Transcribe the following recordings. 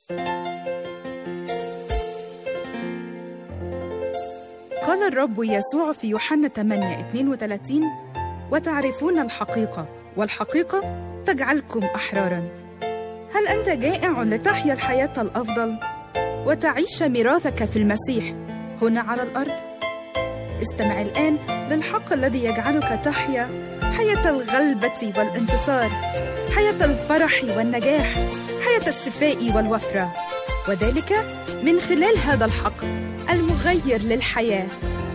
قال الرب يسوع في يوحنا 8 32 وتعرفون الحقيقة والحقيقة تجعلكم أحرارا هل أنت جائع لتحيا الحياة الأفضل وتعيش ميراثك في المسيح هنا على الأرض؟ استمع الآن للحق الذي يجعلك تحيا حياة الغلبة والانتصار حياة الفرح والنجاح حياة الشفاء والوفرة وذلك من خلال هذا الحق المغير للحياة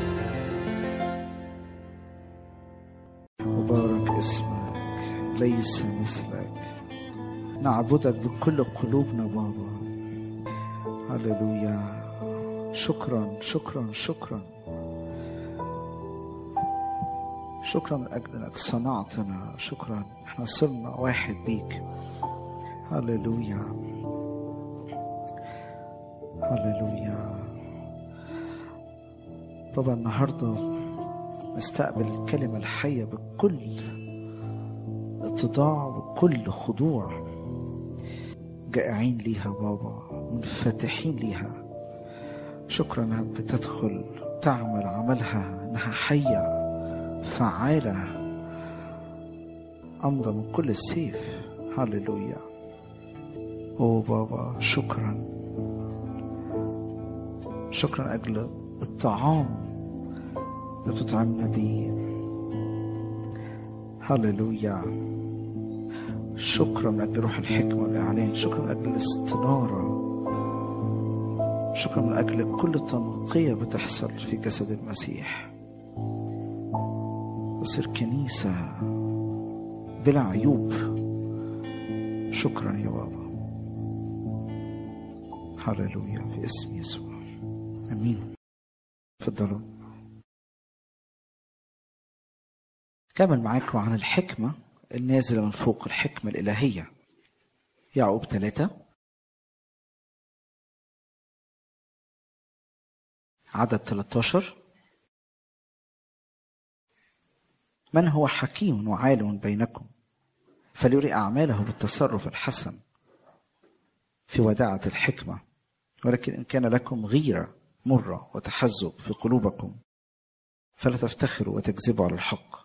مبارك اسمك ليس مثلك نعبدك بكل قلوبنا بابا هللويا شكرا شكرا شكرا شكرا من اجل انك صنعتنا شكرا احنا صرنا واحد بيك هللويا هللويا بابا النهارده نستقبل الكلمه الحيه بكل اتضاع وكل خضوع جائعين ليها بابا منفتحين ليها شكرا انها بتدخل تعمل عملها انها حيه فعاله امضى من كل السيف هللويا او بابا شكرا شكرا اجل الطعام اللي بتطعمنا بيه هللويا شكرا من اجل روح الحكمه والاعلان شكرا من اجل الاستناره شكرا من اجل كل تنقيه بتحصل في جسد المسيح تصير كنيسه بلا عيوب شكرا يا بابا هللويا في اسم يسوع امين تفضلوا كمل معاكم عن الحكمة النازلة من فوق الحكمة الإلهية يعقوب ثلاثة عدد 13 من هو حكيم وعالم بينكم فليري أعماله بالتصرف الحسن في وداعة الحكمة ولكن إن كان لكم غيرة مرة وتحزب في قلوبكم فلا تفتخروا وتكذبوا على الحق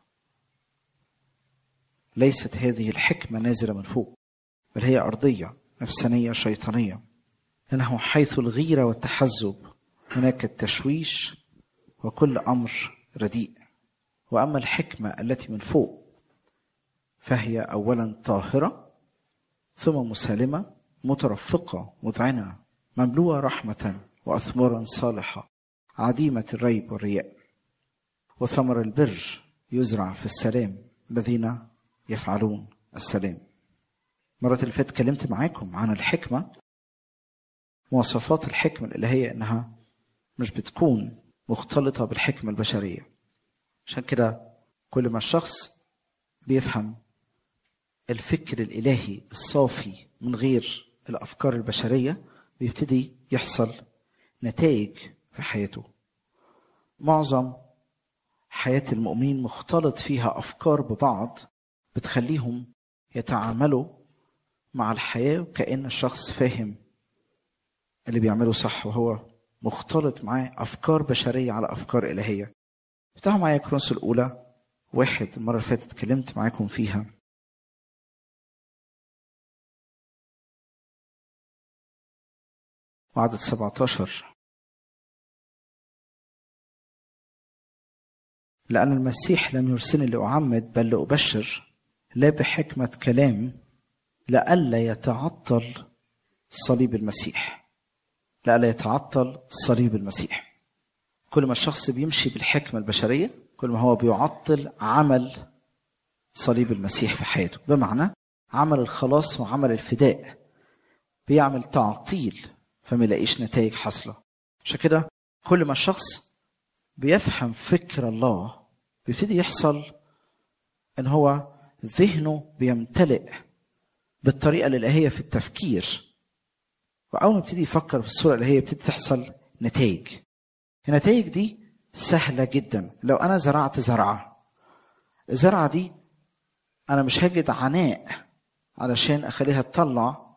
ليست هذه الحكمة نازلة من فوق بل هي أرضية نفسانية شيطانية لأنه حيث الغيرة والتحزب هناك التشويش وكل أمر رديء وأما الحكمة التي من فوق فهي أولا طاهرة ثم مسالمة مترفقة مذعنة مملوءة رحمة وأثمارا صالحة عديمة الريب والرياء وثمر البر يزرع في السلام الذين يفعلون السلام مرة اللي فاتت اتكلمت معاكم عن الحكمة مواصفات الحكمة الإلهية إنها مش بتكون مختلطة بالحكمة البشرية عشان كده كل ما الشخص بيفهم الفكر الإلهي الصافي من غير الأفكار البشرية بيبتدي يحصل نتائج في حياته معظم حياة المؤمنين مختلط فيها أفكار ببعض بتخليهم يتعاملوا مع الحياة وكأن الشخص فاهم اللي بيعمله صح وهو مختلط معاه أفكار بشرية على أفكار إلهية افتحوا معايا كرونس الأولى واحد المرة اللي فاتت اتكلمت معاكم فيها وعدد 17 لأن المسيح لم يرسلني لأعمد بل لأبشر لا بحكمة كلام لئلا يتعطل صليب المسيح لئلا يتعطل صليب المسيح كل ما الشخص بيمشي بالحكمة البشرية كل ما هو بيعطل عمل صليب المسيح في حياته بمعنى عمل الخلاص وعمل الفداء بيعمل تعطيل فما يلاقيش نتائج حاصلة عشان كده كل ما الشخص بيفهم فكر الله بيبتدي يحصل ان هو ذهنه بيمتلئ بالطريقة الإلهية في التفكير وأول ما يبتدي يفكر في الصورة الإلهية بتبتدي تحصل نتائج النتائج دي سهلة جدا لو أنا زرعت زرعة الزرعة دي أنا مش هجد عناء علشان أخليها تطلع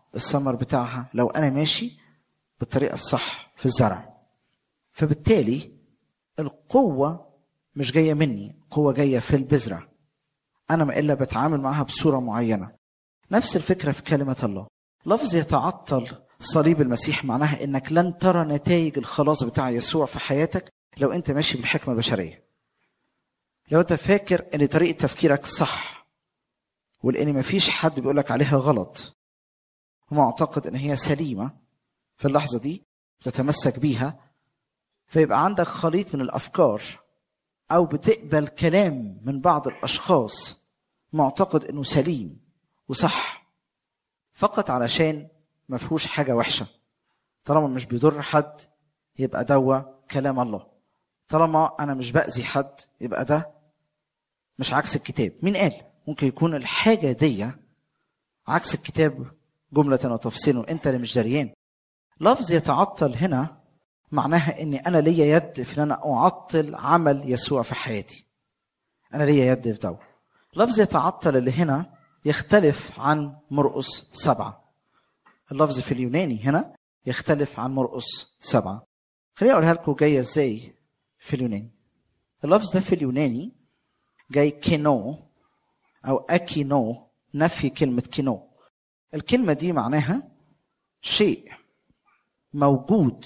الثمر بتاعها لو انا ماشي بالطريقه الصح في الزرع فبالتالي القوه مش جايه مني قوه جايه في البذره انا ما الا بتعامل معاها بصوره معينه نفس الفكره في كلمه الله لفظ يتعطل صليب المسيح معناها انك لن ترى نتائج الخلاص بتاع يسوع في حياتك لو انت ماشي بالحكمه البشريه لو انت فاكر ان طريقه تفكيرك صح ولان مفيش حد بيقول لك عليها غلط ومعتقد ان هي سليمه في اللحظه دي تتمسك بيها فيبقى عندك خليط من الافكار او بتقبل كلام من بعض الاشخاص معتقد انه سليم وصح فقط علشان ما فيهوش حاجه وحشه طالما مش بيضر حد يبقى دوا كلام الله طالما انا مش باذي حد يبقى ده مش عكس الكتاب مين قال ممكن يكون الحاجه دي عكس الكتاب جمله وتفصيلا انت اللي مش دريان لفظ يتعطل هنا معناها اني انا ليا يد في ان انا اعطل عمل يسوع في حياتي انا ليا يد في ده لفظ يتعطل اللي هنا يختلف عن مرقس سبعة اللفظ في اليوناني هنا يختلف عن مرقس سبعة خليني اقولها لكم جايه ازاي في اليوناني اللفظ ده في اليوناني جاي كينو او اكينو نفي كلمه كينو الكلمه دي معناها شيء موجود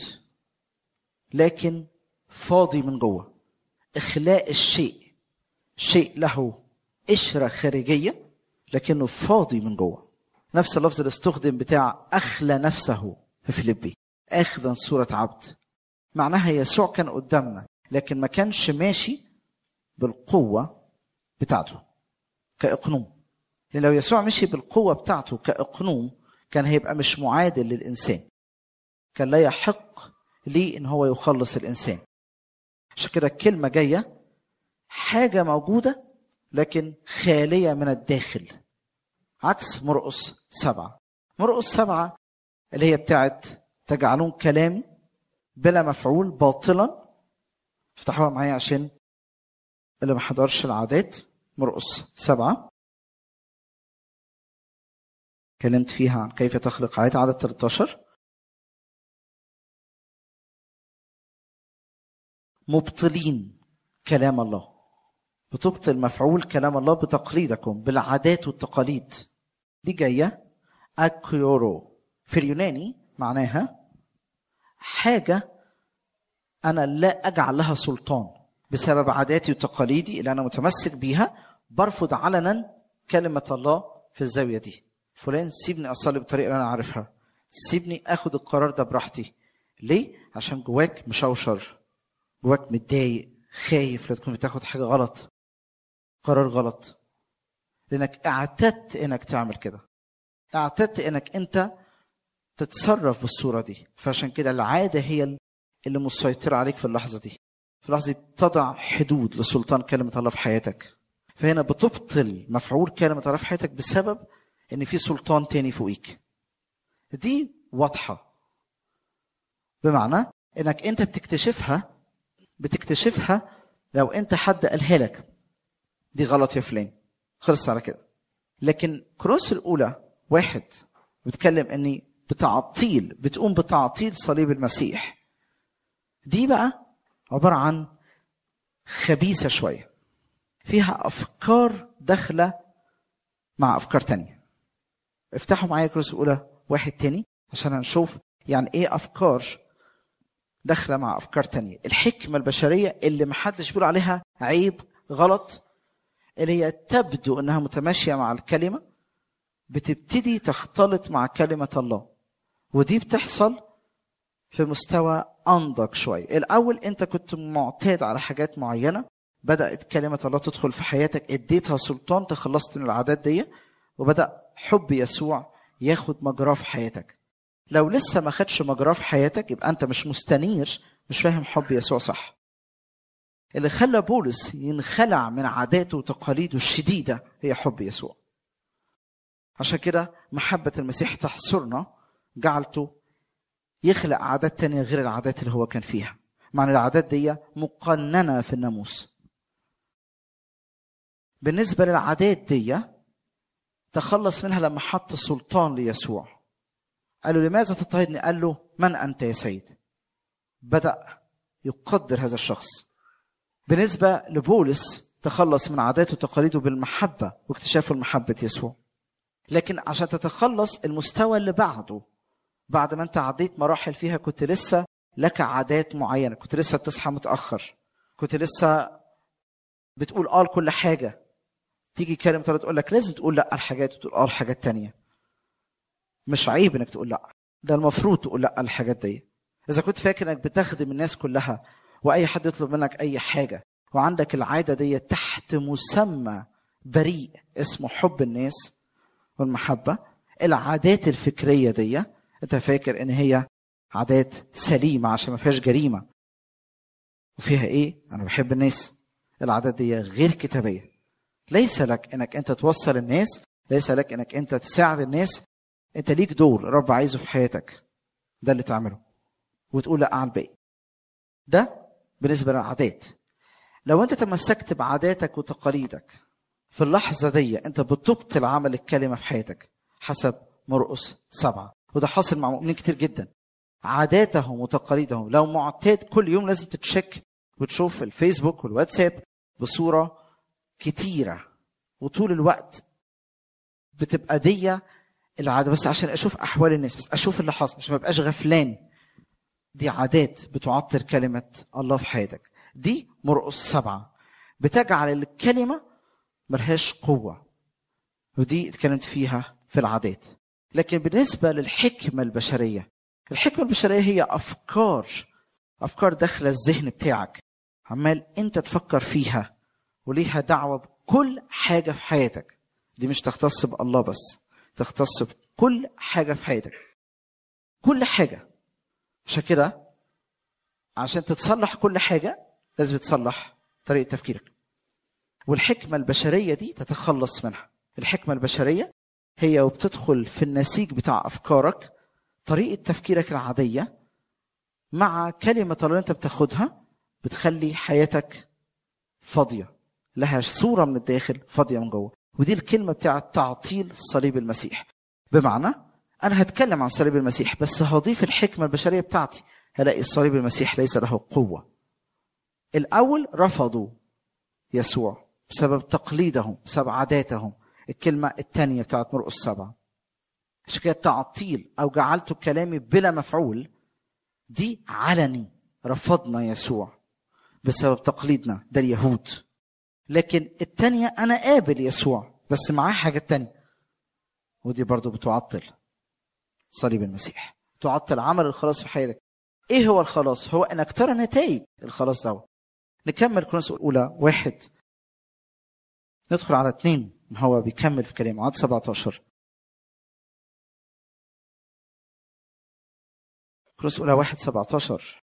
لكن فاضي من جوه اخلاء الشيء شيء له قشره خارجيه لكنه فاضي من جوه نفس اللفظ اللي استخدم بتاع اخلى نفسه في فيليبي اخذا صوره عبد معناها يسوع كان قدامنا لكن ما كانش ماشي بالقوه بتاعته كاقنوم لان لو يسوع مشي بالقوه بتاعته كاقنوم كان هيبقى مش معادل للانسان كان لا يحق ليه ان هو يخلص الانسان عشان كده الكلمه جايه حاجه موجوده لكن خاليه من الداخل عكس مرقس سبعه مرقس سبعه اللي هي بتاعت تجعلون كلامي بلا مفعول باطلا افتحوها معايا عشان اللي ما حضرش العادات مرقس سبعه اتكلمت فيها عن كيف تخلق عادة عدد 13 مبطلين كلام الله بتبطل مفعول كلام الله بتقليدكم بالعادات والتقاليد دي جاية أكيورو في اليوناني معناها حاجة أنا لا أجعل لها سلطان بسبب عاداتي وتقاليدي اللي أنا متمسك بيها برفض علنا كلمة الله في الزاوية دي فلان سيبني أصلي بالطريقة اللي أنا عارفها سيبني أخد القرار ده براحتي ليه؟ عشان جواك مشوشر جواك متضايق خايف لا تكون بتاخد حاجة غلط قرار غلط لأنك اعتدت إنك تعمل كده اعتدت إنك أنت تتصرف بالصورة دي فعشان كده العادة هي اللي مسيطرة عليك في اللحظة دي في اللحظة دي تضع حدود لسلطان كلمة الله في حياتك فهنا بتبطل مفعول كلمة الله في حياتك بسبب ان في سلطان تاني فوقيك دي واضحة بمعنى انك انت بتكتشفها بتكتشفها لو انت حد قالها لك دي غلط يا فلان خلص على كده لكن كروس الاولى واحد بتكلم اني بتعطيل بتقوم بتعطيل صليب المسيح دي بقى عبارة عن خبيثة شوية فيها أفكار داخلة مع أفكار تانية افتحوا معايا كروس الأولى واحد تاني عشان هنشوف يعني إيه أفكار داخلة مع أفكار تانية الحكمة البشرية اللي محدش بيقول عليها عيب غلط اللي هي تبدو انها متماشيه مع الكلمه بتبتدي تختلط مع كلمه الله ودي بتحصل في مستوى انضج شويه الاول انت كنت معتاد على حاجات معينه بدات كلمه الله تدخل في حياتك اديتها سلطان تخلصت من العادات دي وبدا حب يسوع ياخد مجراه في حياتك لو لسه ما خدش مجراه في حياتك يبقى انت مش مستنير مش فاهم حب يسوع صح اللي خلى بولس ينخلع من عاداته وتقاليده الشديدة هي حب يسوع عشان كده محبة المسيح تحصرنا جعلته يخلق عادات تانية غير العادات اللي هو كان فيها معنى العادات دي مقننة في الناموس بالنسبة للعادات دي تخلص منها لما حط سلطان ليسوع قال له لماذا تضطهدني قال له من انت يا سيد بدا يقدر هذا الشخص بالنسبه لبولس تخلص من عاداته وتقاليده بالمحبه واكتشافه لمحبه يسوع لكن عشان تتخلص المستوى اللي بعده بعد ما انت عديت مراحل فيها كنت لسه لك عادات معينه كنت لسه بتصحى متاخر كنت لسه بتقول اه لكل حاجه تيجي كلمه تقول لك لازم تقول لا الحاجات وتقول اه الحاجات تانية مش عيب انك تقول لا ده المفروض تقول لا الحاجات دي اذا كنت فاكر انك بتخدم الناس كلها واي حد يطلب منك اي حاجه وعندك العاده دي تحت مسمى بريء اسمه حب الناس والمحبه العادات الفكريه دي انت فاكر ان هي عادات سليمه عشان ما فيهاش جريمه وفيها ايه انا بحب الناس العادات دي غير كتابيه ليس لك انك انت توصل الناس ليس لك انك انت تساعد الناس انت ليك دور رب عايزه في حياتك ده اللي تعمله وتقول لا على الباقي ده بالنسبه للعادات لو انت تمسكت بعاداتك وتقاليدك في اللحظه دي انت بتبطل عمل الكلمه في حياتك حسب مرقس سبعه وده حاصل مع مؤمنين كتير جدا عاداتهم وتقاليدهم لو معتاد كل يوم لازم تتشك وتشوف الفيسبوك والواتساب بصوره كتيره وطول الوقت بتبقى دي العاده بس عشان اشوف احوال الناس بس اشوف اللي حاصل عشان ما ابقاش غفلان دي عادات بتعطر كلمه الله في حياتك دي مرقص سبعه بتجعل الكلمه ملهاش قوه ودي اتكلمت فيها في العادات لكن بالنسبه للحكمه البشريه الحكمه البشريه هي افكار افكار داخله الذهن بتاعك عمال انت تفكر فيها وليها دعوه بكل حاجه في حياتك دي مش تختص بالله بس تختص بكل حاجه في حياتك كل حاجه عشان كده عشان تتصلح كل حاجه لازم تصلح طريقه تفكيرك والحكمه البشريه دي تتخلص منها الحكمه البشريه هي وبتدخل في النسيج بتاع افكارك طريقه تفكيرك العاديه مع كلمه الله اللي انت بتاخدها بتخلي حياتك فاضيه لها صوره من الداخل فاضيه من جوه ودي الكلمه بتاعت تعطيل صليب المسيح بمعنى انا هتكلم عن صليب المسيح بس هضيف الحكمه البشريه بتاعتي هلاقي صليب المسيح ليس له قوه الاول رفضوا يسوع بسبب تقليدهم بسبب عاداتهم الكلمه الثانيه بتاعت مرقس سبعه عشان كده تعطيل او جعلت كلامي بلا مفعول دي علني رفضنا يسوع بسبب تقليدنا ده اليهود لكن التانية أنا قابل يسوع بس معاه حاجة تانية ودي برضو بتعطل صليب المسيح تعطل عمل الخلاص في حياتك ايه هو الخلاص هو انك ترى نتائج الخلاص ده نكمل كورنثوس الاولى واحد ندخل على اثنين هو بيكمل في كلامه عدد 17 كورنثوس الاولى واحد 17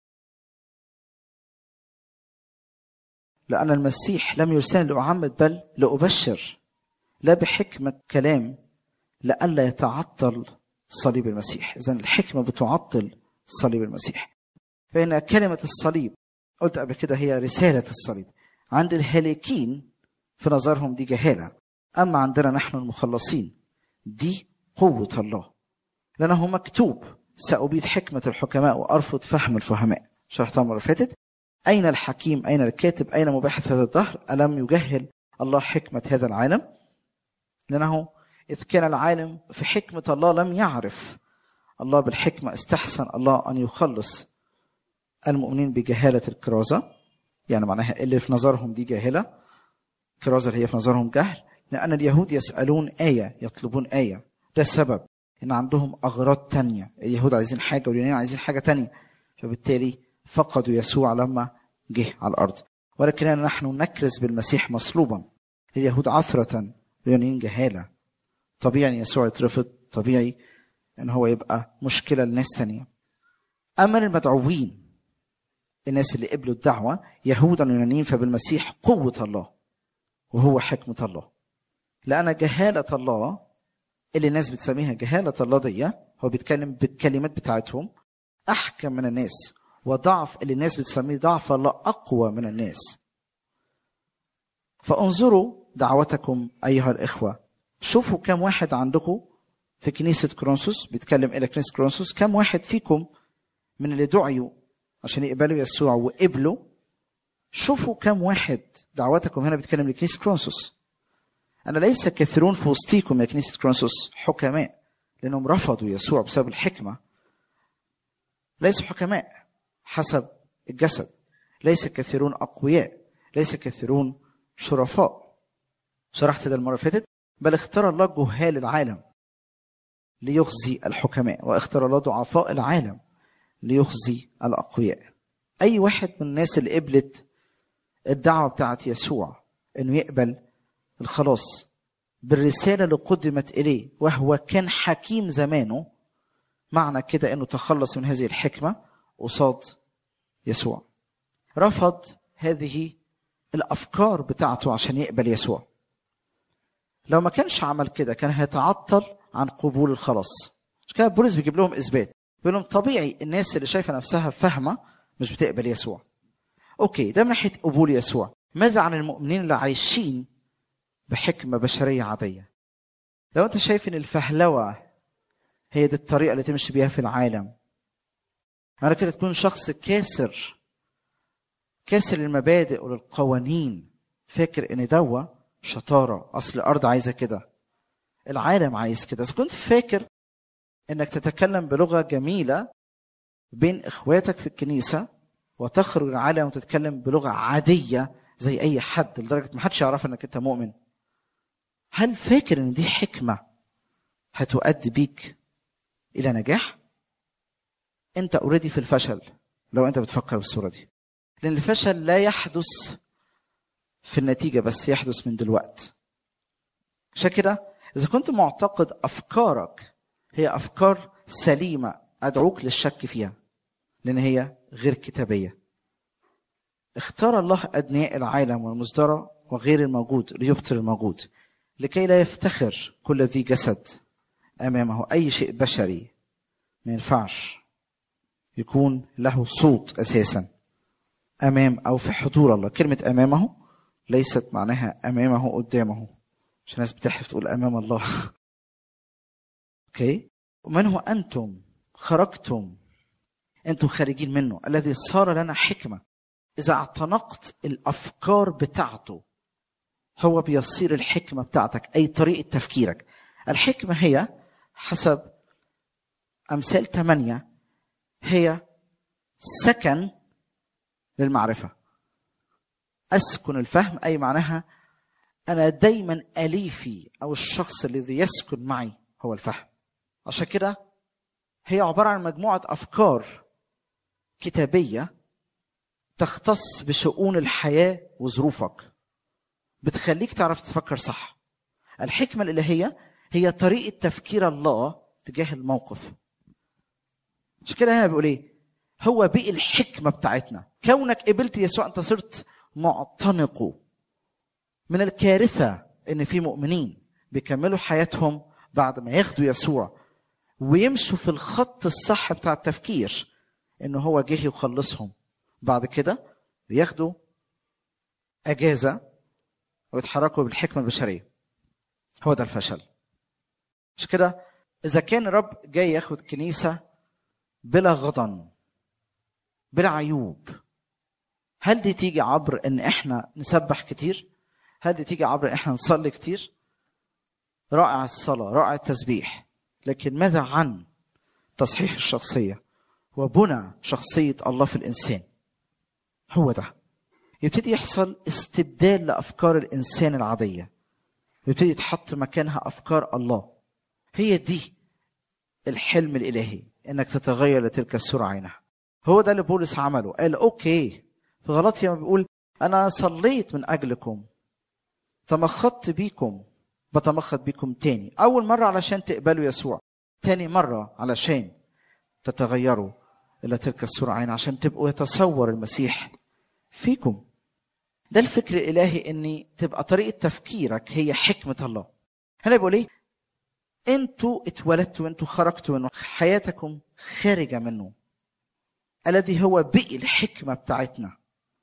لأن المسيح لم يرسلني لأعمد بل لأبشر لا بحكمة كلام لئلا يتعطل صليب المسيح إذا الحكمة بتعطل صليب المسيح فإن كلمة الصليب قلت قبل كده هي رسالة الصليب عند الهالكين في نظرهم دي جهالة أما عندنا نحن المخلصين دي قوة الله لأنه مكتوب سأبيد حكمة الحكماء وأرفض فهم الفهماء شرحتها المرة فاتت أين الحكيم أين الكاتب أين مباحث هذا الدهر ألم يجهل الله حكمة هذا العالم لأنه إذ كان العالم في حكمة الله لم يعرف الله بالحكمة استحسن الله أن يخلص المؤمنين بجهالة الكرازة يعني معناها اللي في نظرهم دي جاهلة الكرازة اللي هي في نظرهم جهل لأن اليهود يسألون آية يطلبون آية ده السبب إن عندهم أغراض تانية اليهود عايزين حاجة واليونان عايزين حاجة تانية فبالتالي فقدوا يسوع لما جه على الارض ولكننا نحن نكرز بالمسيح مصلوبا اليهود عثرة اليونانيين جهالة طبيعي ان يسوع يترفض طبيعي ان هو يبقى مشكلة لناس تانية اما المدعوين الناس اللي قبلوا الدعوة يهودا يونانيين فبالمسيح قوة الله وهو حكمة الله لأن جهالة الله اللي الناس بتسميها جهالة الله دي هو بيتكلم بالكلمات بتاعتهم أحكم من الناس وضعف اللي الناس بتسميه ضعف الله اقوى من الناس فانظروا دعوتكم ايها الاخوه شوفوا كم واحد عندكم في كنيسة كرونسوس بيتكلم إلى كنيسة كرونسوس كم واحد فيكم من اللي دعيوا عشان يقبلوا يسوع وقبلوا شوفوا كم واحد دعواتكم هنا بيتكلم لكنيسة كرونسوس أنا ليس كثيرون في وسطيكم يا كنيسة كرونسوس حكماء لأنهم رفضوا يسوع بسبب الحكمة ليسوا حكماء حسب الجسد ليس كثيرون أقوياء ليس كثيرون شرفاء شرحت ده المرة اللي فاتت بل اختار الله جهال العالم ليخزي الحكماء واختار الله ضعفاء العالم ليخزي الأقوياء أي واحد من الناس اللي قبلت الدعوة بتاعت يسوع إنه يقبل الخلاص بالرسالة اللي قدمت إليه وهو كان حكيم زمانه معنى كده إنه تخلص من هذه الحكمة قصاد يسوع رفض هذه الأفكار بتاعته عشان يقبل يسوع لو ما كانش عمل كده كان هيتعطل عن قبول الخلاص مش كده بولس بيجيب لهم اثبات بيقول لهم طبيعي الناس اللي شايفه نفسها فاهمه مش بتقبل يسوع اوكي ده من ناحيه قبول يسوع ماذا عن المؤمنين اللي عايشين بحكمه بشريه عاديه لو انت شايف ان الفهلوه هي دي الطريقه اللي تمشي بيها في العالم انا كده تكون شخص كاسر كاسر المبادئ وللقوانين فاكر ان دوا شطاره اصل الارض عايزه كده العالم عايز كده اذا كنت فاكر انك تتكلم بلغه جميله بين اخواتك في الكنيسه وتخرج العالم وتتكلم بلغه عاديه زي اي حد لدرجه ما حدش يعرف انك انت مؤمن هل فاكر ان دي حكمه هتؤدي بيك الى نجاح انت اوريدي في الفشل لو انت بتفكر بالصوره دي لان الفشل لا يحدث في النتيجه بس يحدث من دلوقت عشان كده اذا كنت معتقد افكارك هي افكار سليمه ادعوك للشك فيها لان هي غير كتابيه اختار الله ادنياء العالم والمزدرى وغير الموجود ليبطل الموجود لكي لا يفتخر كل ذي جسد امامه اي شيء بشري ما ينفعش يكون له صوت اساسا امام او في حضور الله كلمه امامه ليست معناها امامه قدامه عشان الناس بتحلف تقول امام الله اوكي ومن هو انتم خرجتم انتم خارجين منه الذي صار لنا حكمه اذا اعتنقت الافكار بتاعته هو بيصير الحكمه بتاعتك اي طريقه تفكيرك الحكمه هي حسب امثال ثمانيه هي سكن للمعرفه اسكن الفهم اي معناها انا دايما اليفي او الشخص الذي يسكن معي هو الفهم عشان كده هي عباره عن مجموعه افكار كتابيه تختص بشؤون الحياه وظروفك بتخليك تعرف تفكر صح الحكمه الالهيه هي طريقه تفكير الله تجاه الموقف عشان كده هنا بيقول ايه هو بقي الحكمه بتاعتنا كونك قبلت يسوع انت صرت معتنقه من الكارثه ان في مؤمنين بيكملوا حياتهم بعد ما ياخدوا يسوع ويمشوا في الخط الصح بتاع التفكير ان هو جه يخلصهم بعد كده بياخدوا اجازه ويتحركوا بالحكمه البشريه هو ده الفشل عشان كده اذا كان الرب جاي ياخد كنيسه بلا غضن بلا عيوب هل دي تيجي عبر ان احنا نسبح كتير هل دي تيجي عبر ان احنا نصلي كتير رائع الصلاه رائع التسبيح لكن ماذا عن تصحيح الشخصيه وبنى شخصيه الله في الانسان هو ده يبتدي يحصل استبدال لافكار الانسان العاديه يبتدي يتحط مكانها افكار الله هي دي الحلم الالهي انك تتغير لتلك السرعه عينها هو ده اللي بولس عمله قال اوكي في غلطيا بيقول انا صليت من اجلكم تمخضت بيكم بتمخض بيكم تاني اول مره علشان تقبلوا يسوع تاني مره علشان تتغيروا الى تلك السرعه عين عشان تبقوا يتصور المسيح فيكم ده الفكر الالهي ان تبقى طريقه تفكيرك هي حكمه الله هنا بيقول ايه انتوا اتولدتوا انتوا خرجتوا منه حياتكم خارجه منه الذي هو بقي الحكمه بتاعتنا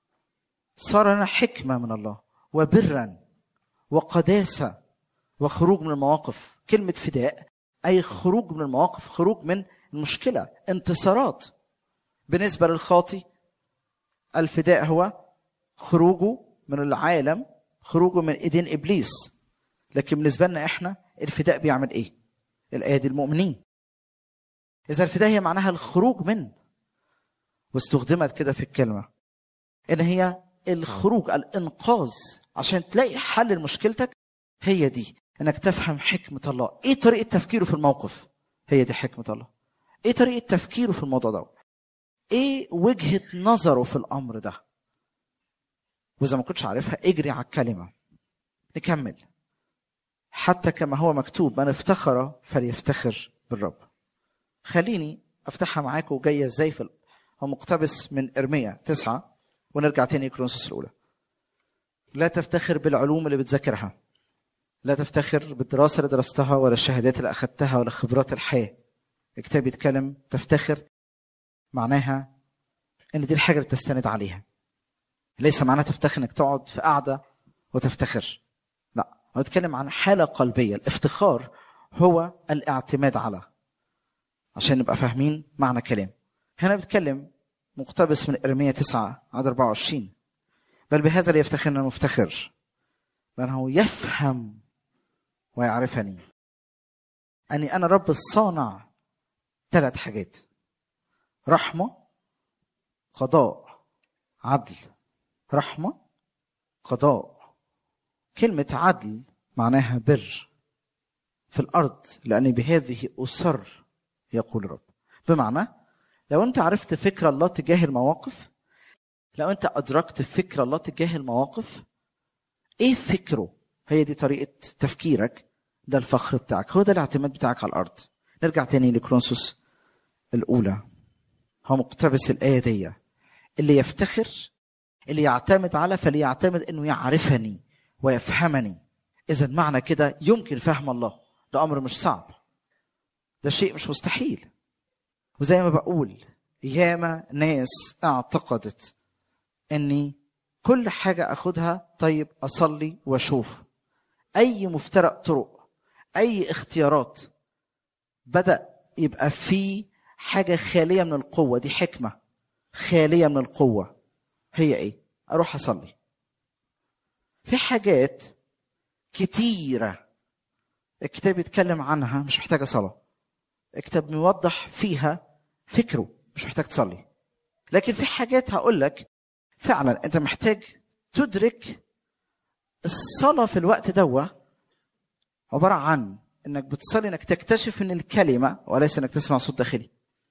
صار لنا حكمه من الله وبرا وقداسه وخروج من المواقف كلمه فداء اي خروج من المواقف خروج من المشكله انتصارات بالنسبه للخاطي الفداء هو خروجه من العالم خروجه من ايدين ابليس لكن بالنسبه لنا احنا الفداء بيعمل ايه الايه دي المؤمنين اذا الفداء هي معناها الخروج من واستخدمت كده في الكلمه ان هي الخروج الانقاذ عشان تلاقي حل لمشكلتك هي دي انك تفهم حكمه الله ايه طريقه تفكيره في الموقف هي دي حكمه الله ايه طريقه تفكيره في الموضوع ده ايه وجهه نظره في الامر ده واذا ما كنتش عارفها اجري على الكلمه نكمل حتى كما هو مكتوب من افتخر فليفتخر بالرب خليني افتحها معاكم جايه ازاي في هو مقتبس من ارميا تسعة ونرجع تاني كرونسوس الاولى لا تفتخر بالعلوم اللي بتذاكرها لا تفتخر بالدراسه اللي درستها ولا الشهادات اللي اخذتها ولا خبرات الحياه الكتاب يتكلم تفتخر معناها ان دي الحاجه اللي بتستند عليها ليس معناها تفتخر انك تقعد في قعده وتفتخر لا هو بيتكلم عن حاله قلبيه الافتخار هو الاعتماد على عشان نبقى فاهمين معنى كلام هنا بيتكلم مقتبس من ارميا 9 عدد 24 بل بهذا ليفتخرنا المفتخر لانه يفهم ويعرفني اني انا رب الصانع ثلاث حاجات رحمه قضاء عدل رحمه قضاء كلمه عدل معناها بر في الارض لاني بهذه اسر يقول الرب بمعنى لو انت عرفت فكر الله تجاه المواقف لو انت ادركت فكر الله تجاه المواقف ايه فكره هي دي طريقه تفكيرك ده الفخر بتاعك هو ده الاعتماد بتاعك على الارض نرجع تاني لكرونسوس الاولى هو مقتبس الايه دي اللي يفتخر اللي يعتمد على فليعتمد انه يعرفني ويفهمني اذا معنى كده يمكن فهم الله ده امر مش صعب ده شيء مش مستحيل وزي ما بقول ياما ناس اعتقدت اني كل حاجة اخدها طيب اصلي واشوف اي مفترق طرق اي اختيارات بدأ يبقى في حاجة خالية من القوة دي حكمة خالية من القوة هي ايه اروح اصلي في حاجات كتيرة الكتاب يتكلم عنها مش محتاجة صلاة الكتاب موضح فيها فكره مش محتاج تصلي لكن في حاجات هقول لك فعلا انت محتاج تدرك الصلاة في الوقت دوا عبارة عن انك بتصلي انك تكتشف ان الكلمة وليس انك تسمع صوت داخلي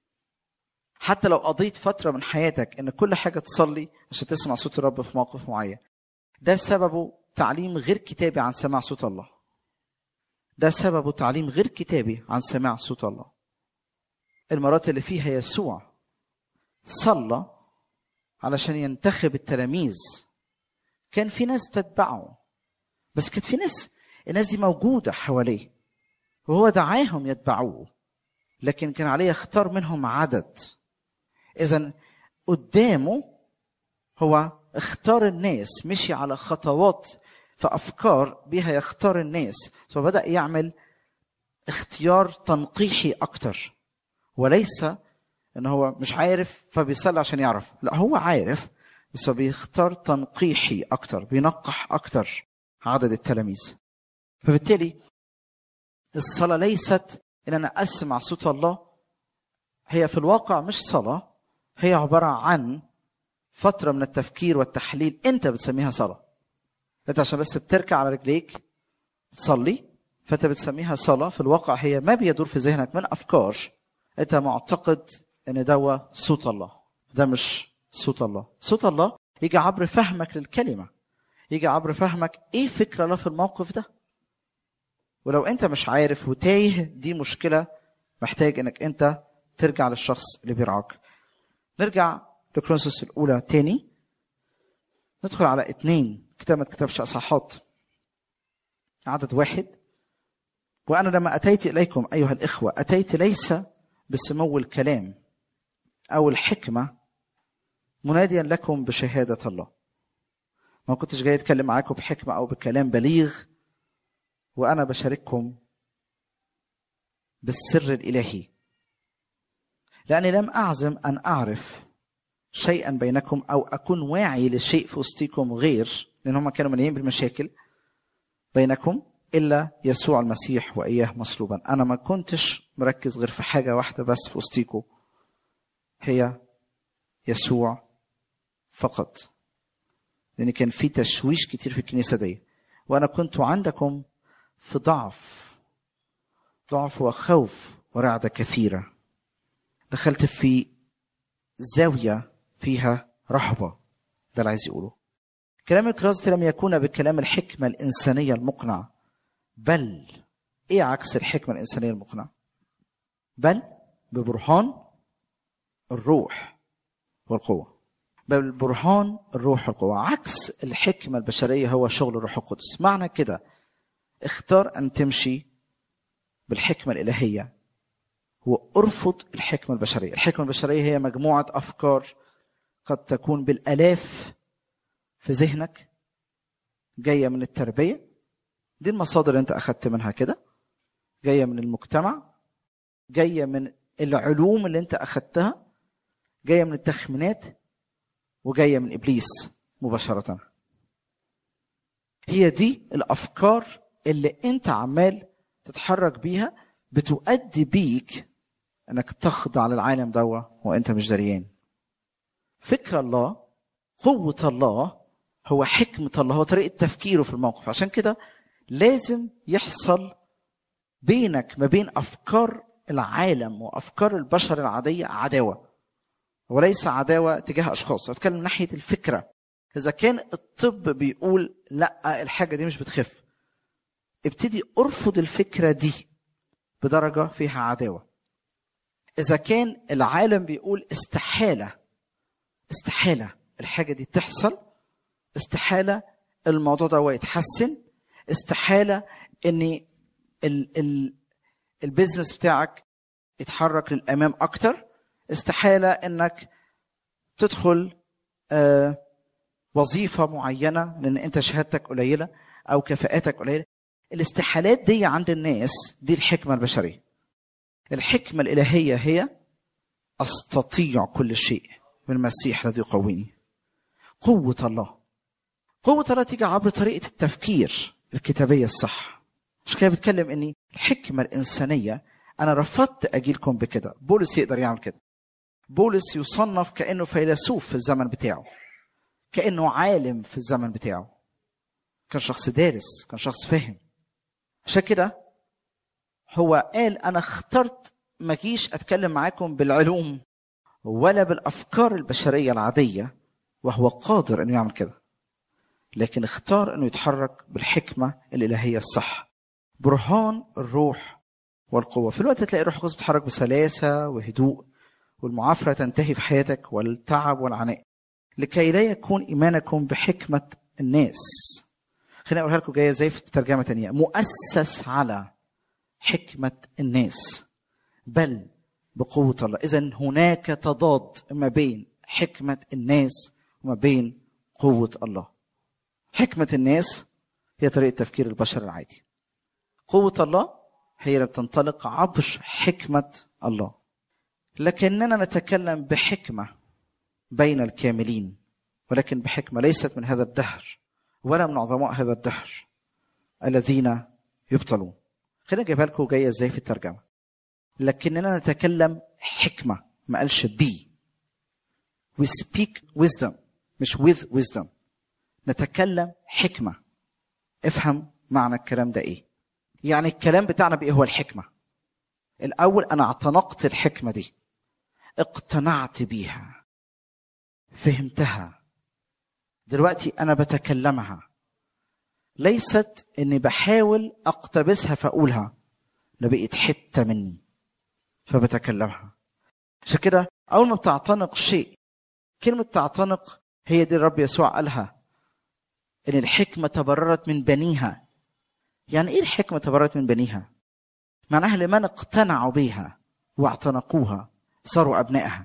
حتى لو قضيت فترة من حياتك ان كل حاجة تصلي عشان تسمع صوت الرب في موقف معين ده سببه تعليم غير كتابي عن سماع صوت الله ده سببه تعليم غير كتابي عن سماع صوت الله المرات اللي فيها يسوع صلى علشان ينتخب التلاميذ كان في ناس تتبعه بس كانت في ناس الناس دي موجودة حواليه وهو دعاهم يتبعوه لكن كان عليه يختار منهم عدد إذا قدامه هو اختار الناس مشي على خطوات في أفكار بها يختار الناس فبدأ يعمل اختيار تنقيحي أكتر وليس ان هو مش عارف فبيصلي عشان يعرف لا هو عارف بس هو بيختار تنقيحي اكتر بينقح اكتر عدد التلاميذ فبالتالي الصلاه ليست ان انا اسمع صوت الله هي في الواقع مش صلاه هي عباره عن فتره من التفكير والتحليل انت بتسميها صلاه انت عشان بس بتركع على رجليك تصلي فانت بتسميها صلاه في الواقع هي ما بيدور في ذهنك من افكار انت معتقد ان ده صوت الله ده مش صوت الله صوت الله يجي عبر فهمك للكلمه يجي عبر فهمك ايه فكره الله في الموقف ده ولو انت مش عارف وتايه دي مشكله محتاج انك انت ترجع للشخص اللي بيرعاك نرجع لكرونسوس الاولى تاني ندخل على اتنين كتاب ما تكتبش اصحاحات عدد واحد وانا لما اتيت اليكم ايها الاخوه اتيت ليس بسمو الكلام او الحكمه مناديا لكم بشهاده الله ما كنتش جاي اتكلم معاكم بحكمه او بكلام بليغ وانا بشارككم بالسر الالهي لاني لم اعزم ان اعرف شيئا بينكم او اكون واعي لشيء في وسطكم غير لان هم كانوا مليانين بالمشاكل بينكم الا يسوع المسيح واياه مصلوبا انا ما كنتش مركز غير في حاجه واحده بس في وسطكم هي يسوع فقط لان كان في تشويش كتير في الكنيسه دي وانا كنت عندكم في ضعف ضعف وخوف ورعده كثيره دخلت في زاويه فيها رهبه ده اللي عايز يقوله كلام الكرازة لم يكون بكلام الحكمة الإنسانية المقنع بل إيه عكس الحكمة الإنسانية المقنع بل ببرهان الروح والقوة بل برهان الروح والقوة عكس الحكمة البشرية هو شغل الروح القدس معنى كده اختار أن تمشي بالحكمة الإلهية وارفض الحكمة البشرية الحكمة البشرية هي مجموعة أفكار قد تكون بالآلاف في ذهنك جايه من التربيه دي المصادر اللي انت اخدت منها كده جايه من المجتمع جايه من العلوم اللي انت اخدتها جايه من التخمينات وجايه من ابليس مباشره هي دي الافكار اللي انت عمال تتحرك بيها بتؤدي بيك انك تخضع للعالم دوا وانت مش دريان فكر الله قوه الله هو حكمة الله هو طريقة تفكيره في الموقف عشان كده لازم يحصل بينك ما بين أفكار العالم وأفكار البشر العادية عداوة وليس عداوة تجاه أشخاص أتكلم من ناحية الفكرة إذا كان الطب بيقول لا الحاجة دي مش بتخف ابتدي ارفض الفكرة دي بدرجة فيها عداوة إذا كان العالم بيقول استحالة استحالة الحاجة دي تحصل استحالة الموضوع ده يتحسن استحالة ان ال ال البيزنس بتاعك يتحرك للامام اكتر استحالة انك تدخل آه وظيفة معينة لان انت شهادتك قليلة او كفاءاتك قليلة الاستحالات دي عند الناس دي الحكمة البشرية الحكمة الإلهية هي أستطيع كل شيء بالمسيح الذي يقويني قوة الله قوة الله تيجي عبر طريقة التفكير الكتابية الصح مش كده بتكلم اني الحكمة الإنسانية أنا رفضت أجيلكم بكده بولس يقدر يعمل كده بولس يصنف كأنه فيلسوف في الزمن بتاعه كأنه عالم في الزمن بتاعه كان شخص دارس كان شخص فاهم عشان كده هو قال أنا اخترت ما جيش أتكلم معاكم بالعلوم ولا بالأفكار البشرية العادية وهو قادر أنه يعمل كده لكن اختار انه يتحرك بالحكمه الالهيه الصح برهان الروح والقوه في الوقت تلاقي الروح القدس بيتحرك بسلاسه وهدوء والمعافره تنتهي في حياتك والتعب والعناء لكي لا يكون ايمانكم بحكمه الناس خليني اقولها لكم جايه زي في ترجمه تانية مؤسس على حكمه الناس بل بقوه الله اذا هناك تضاد ما بين حكمه الناس وما بين قوه الله حكمة الناس هي طريقة تفكير البشر العادي. قوة الله هي اللي بتنطلق عبر حكمة الله. لكننا نتكلم بحكمة بين الكاملين ولكن بحكمة ليست من هذا الدهر ولا من عظماء هذا الدهر الذين يبطلون. خلينا نجيبها لكم جاية ازاي في الترجمة. لكننا نتكلم حكمة ما قالش بي. We speak wisdom مش with wisdom. نتكلم حكمة افهم معنى الكلام ده ايه يعني الكلام بتاعنا بايه هو الحكمة الاول انا اعتنقت الحكمة دي اقتنعت بيها فهمتها دلوقتي انا بتكلمها ليست اني بحاول اقتبسها فاقولها ده بقت حتة مني فبتكلمها عشان كده اول ما بتعتنق شيء كلمة تعتنق هي دي الرب يسوع قالها ان الحكمه تبررت من بنيها يعني ايه الحكمه تبررت من بنيها معناها لمن اقتنعوا بها واعتنقوها صاروا ابنائها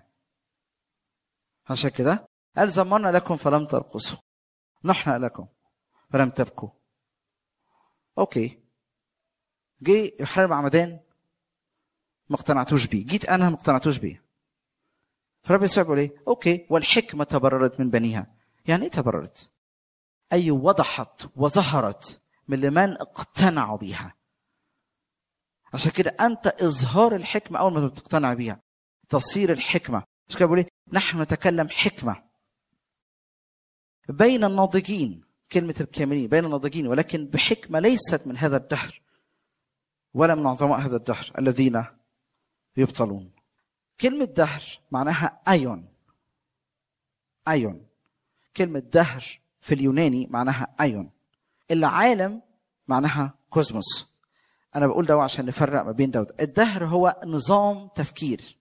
عشان كده قال زمرنا لكم فلم ترقصوا نحن لكم فلم تبكوا اوكي جه يوحنا المعمدان ما اقتنعتوش بيه جيت انا ما اقتنعتوش بيه فرب يسوع بيقول ايه اوكي والحكمه تبررت من بنيها يعني ايه تبررت اي وضحت وظهرت من لمن اقتنعوا بيها عشان كده انت اظهار الحكمه اول ما تقتنع بيها تصير الحكمه عشان كده بيقول ايه نحن نتكلم حكمه بين الناضجين كلمة الكاملين بين الناضجين ولكن بحكمة ليست من هذا الدهر ولا من عظماء هذا الدهر الذين يبطلون كلمة دهر معناها أيون أيون كلمة دهر في اليوناني معناها أيون العالم معناها كوزموس أنا بقول ده عشان نفرق ما بين ده وده الدهر هو نظام تفكير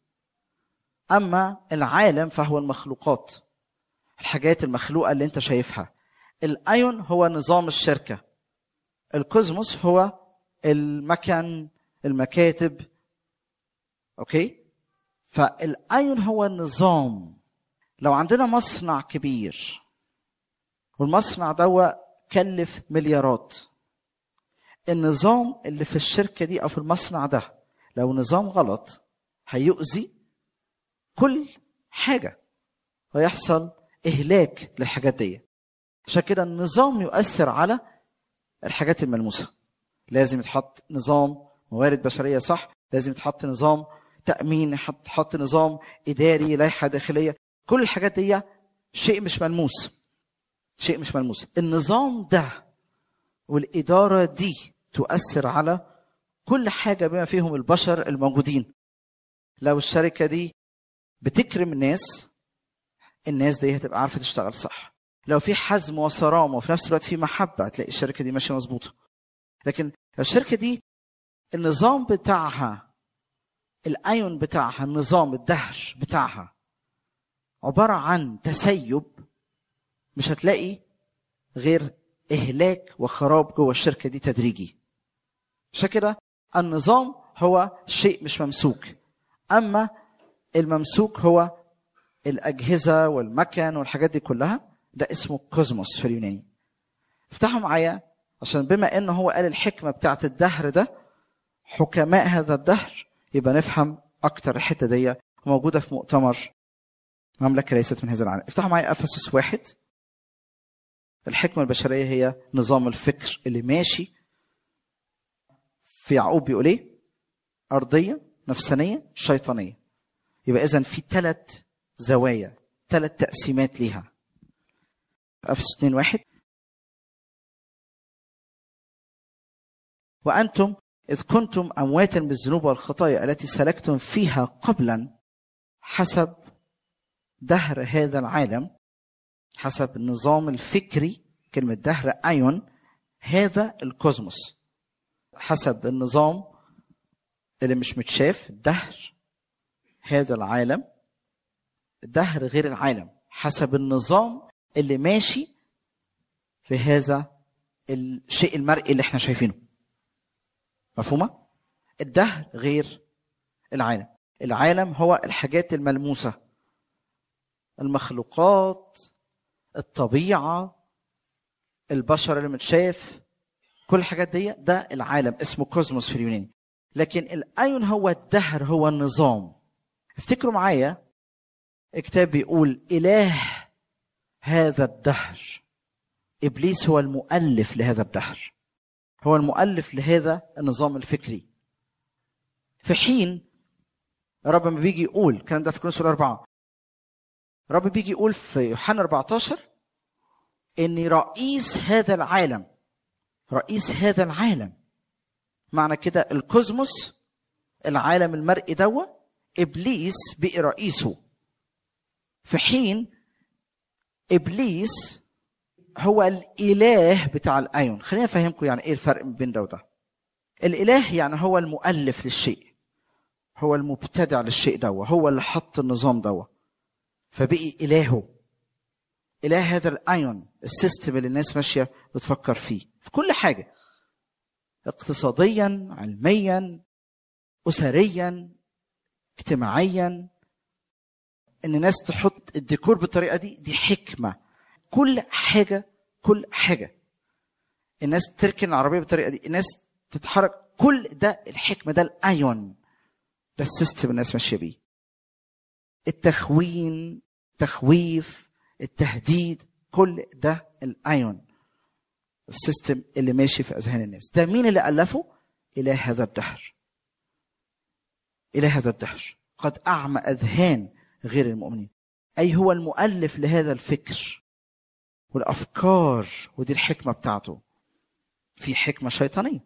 أما العالم فهو المخلوقات الحاجات المخلوقة اللي أنت شايفها الايون هو نظام الشركه الكوزموس هو المكان المكاتب اوكي فالايون هو النظام لو عندنا مصنع كبير والمصنع ده كلف مليارات النظام اللي في الشركه دي او في المصنع ده لو نظام غلط هيؤذي كل حاجه ويحصل اهلاك للحاجات دي عشان كده النظام يؤثر على الحاجات الملموسه لازم يتحط نظام موارد بشريه صح لازم يتحط نظام تامين يتحط نظام اداري لائحه داخليه كل الحاجات دي شيء مش ملموس شيء مش ملموس النظام ده والاداره دي تؤثر على كل حاجه بما فيهم البشر الموجودين لو الشركه دي بتكرم الناس الناس دي هتبقى عارفه تشتغل صح لو في حزم وصرامه وفي نفس الوقت في محبه هتلاقي الشركه دي ماشيه مظبوطه لكن الشركه دي النظام بتاعها الايون بتاعها النظام الدهر بتاعها عباره عن تسيب مش هتلاقي غير اهلاك وخراب جوه الشركه دي تدريجي عشان كده النظام هو شيء مش ممسوك اما الممسوك هو الاجهزه والمكن والحاجات دي كلها ده اسمه كوزموس في اليوناني افتحوا معايا عشان بما انه هو قال الحكمه بتاعت الدهر ده حكماء هذا الدهر يبقى نفهم اكتر الحته دي موجوده في مؤتمر مملكه ليست من هذا العالم افتحوا معايا افسس واحد الحكمه البشريه هي نظام الفكر اللي ماشي في يعقوب بيقول ايه ارضيه نفسانيه شيطانيه يبقى اذا في ثلاث زوايا ثلاث تقسيمات ليها افسس 2 واحد وانتم اذ كنتم امواتا بالذنوب والخطايا التي سلكتم فيها قبلا حسب دهر هذا العالم حسب النظام الفكري كلمة دهر أيون هذا الكوزموس حسب النظام اللي مش متشاف دهر هذا العالم دهر غير العالم حسب النظام اللي ماشي في هذا الشيء المرئي اللي احنا شايفينه مفهومة؟ الدهر غير العالم العالم هو الحاجات الملموسة المخلوقات الطبيعة البشر اللي متشاف كل الحاجات دي ده العالم اسمه كوزموس في اليوناني لكن الايون هو الدهر هو النظام افتكروا معايا الكتاب بيقول اله هذا الدهر ابليس هو المؤلف لهذا الدهر هو المؤلف لهذا النظام الفكري في حين رب ما بيجي يقول الكلام ده في كورنثوس الأربعة رب بيجي يقول في يوحنا 14 إني رئيس هذا العالم رئيس هذا العالم معنى كده الكوزموس العالم المرئي دوا إبليس بقي رئيسه في حين إبليس هو الاله بتاع الايون خليني افهمكم يعني ايه الفرق بين ده وده الاله يعني هو المؤلف للشيء هو المبتدع للشيء ده هو اللي حط النظام ده فبقي الهه اله هذا الايون السيستم اللي الناس ماشيه بتفكر فيه في كل حاجه اقتصاديا علميا اسريا اجتماعيا ان الناس تحط الديكور بالطريقه دي دي حكمه كل حاجة كل حاجة الناس تركن العربية بالطريقة دي الناس تتحرك كل ده الحكمة ده الأيون ده السيستم الناس ماشيه بيه التخوين تخويف التهديد كل ده الايون السيستم اللي ماشي في اذهان الناس ده مين اللي الفه اله هذا الدهر اله هذا الدهر قد اعمى اذهان غير المؤمنين اي هو المؤلف لهذا الفكر والافكار ودي الحكمه بتاعته في حكمه شيطانيه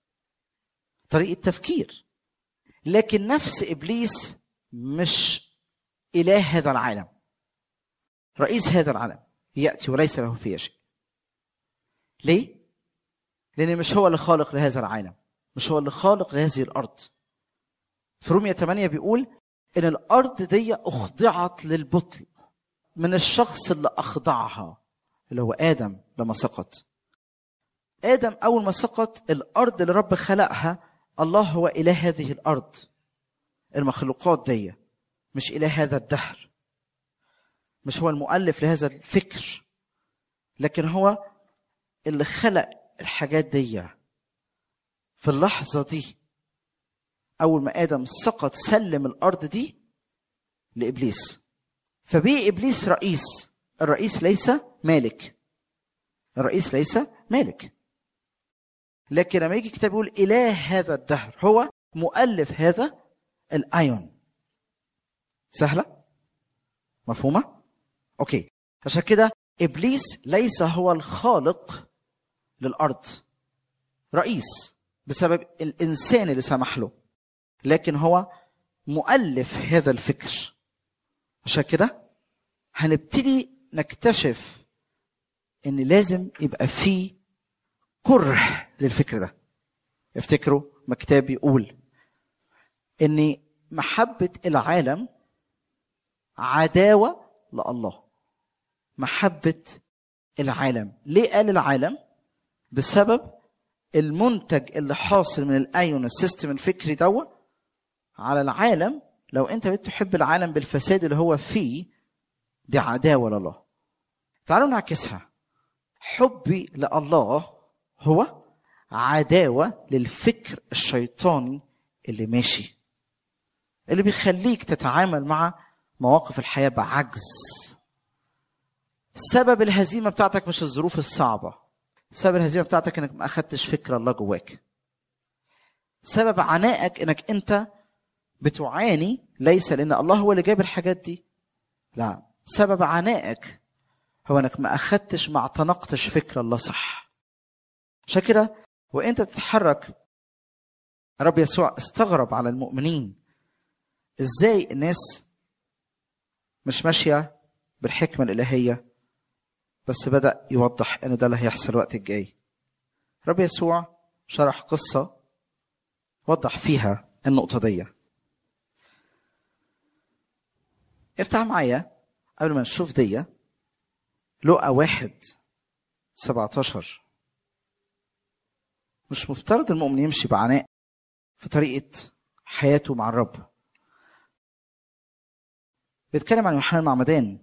طريقه تفكير لكن نفس ابليس مش اله هذا العالم رئيس هذا العالم ياتي وليس له فيه شيء ليه لان مش هو اللي خالق لهذا العالم مش هو اللي خالق لهذه الارض في رومية 8 بيقول ان الارض دي اخضعت للبطل من الشخص اللي اخضعها اللي هو ادم لما سقط ادم اول ما سقط الارض اللي رب خلقها الله هو اله هذه الارض المخلوقات دي مش اله هذا الدهر مش هو المؤلف لهذا الفكر لكن هو اللي خلق الحاجات دي في اللحظة دي أول ما آدم سقط سلم الأرض دي لإبليس فبيه إبليس رئيس الرئيس ليس مالك الرئيس ليس مالك لكن لما يجي الكتاب يقول إله هذا الدهر هو مؤلف هذا الأيون سهلة؟ مفهومة؟ أوكي عشان كده إبليس ليس هو الخالق للأرض رئيس بسبب الإنسان اللي سمح له لكن هو مؤلف هذا الفكر عشان كده هنبتدي نكتشف ان لازم يبقى في كره للفكر ده افتكروا مكتاب يقول ان محبة العالم عداوة لله محبة العالم ليه قال العالم بسبب المنتج اللي حاصل من الايون السيستم الفكري دوا على العالم لو انت بتحب العالم بالفساد اللي هو فيه دي عداوه لله تعالوا نعكسها حبي لله هو عداوه للفكر الشيطاني اللي ماشي اللي بيخليك تتعامل مع مواقف الحياه بعجز سبب الهزيمه بتاعتك مش الظروف الصعبه سبب الهزيمه بتاعتك انك ما اخدتش فكر الله جواك سبب عنائك انك انت بتعاني ليس لان الله هو اللي جاب الحاجات دي لا سبب عنائك هو انك ما اخدتش ما اعتنقتش فكر الله صح عشان كده وانت تتحرك رب يسوع استغرب على المؤمنين ازاي الناس مش ماشيه بالحكمه الالهيه بس بدا يوضح ان ده اللي هيحصل الوقت الجاي رب يسوع شرح قصه وضح فيها النقطه دي افتح معايا قبل ما نشوف دي لقى واحد 17 مش مفترض المؤمن يمشي بعناء في طريقة حياته مع الرب بيتكلم عن يوحنا المعمدان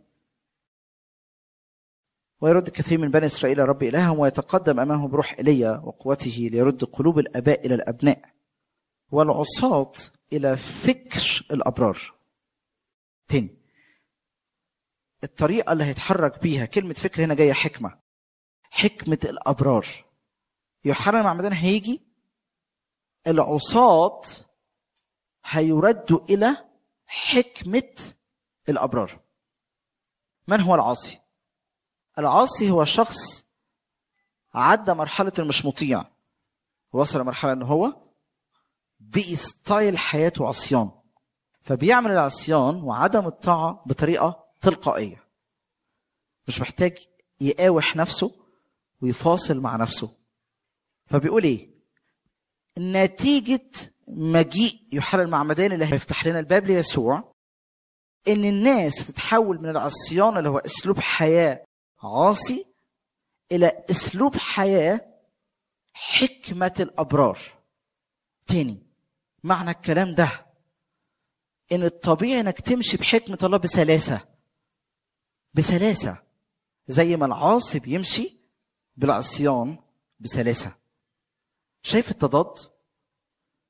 ويرد كثير من بني إسرائيل رب إلههم ويتقدم أمامه بروح إيليا وقوته ليرد قلوب الآباء إلى الأبناء والعصاة إلى فكر الأبرار تاني الطريقة اللي هيتحرك بيها كلمة فكر هنا جاية حكمة حكمة الأبرار يوحنا المعمدان هيجي العصاة هيردوا إلى حكمة الأبرار من هو العاصي؟ العاصي هو شخص عدى مرحلة المش مطيع وصل لمرحلة ان هو بقي ستايل حياته عصيان فبيعمل العصيان وعدم الطاعة بطريقة تلقائية مش محتاج يقاوح نفسه ويفاصل مع نفسه فبيقول ايه نتيجة مجيء يوحنا المعمدان اللي هيفتح لنا الباب ليسوع ان الناس هتتحول من العصيان اللي هو اسلوب حياه عاصي الى اسلوب حياه حكمه الابرار تاني معنى الكلام ده ان الطبيعي انك تمشي بحكمه الله بسلاسه بسلاسه زي ما العاصي بيمشي بالعصيان بسلاسه شايف التضاد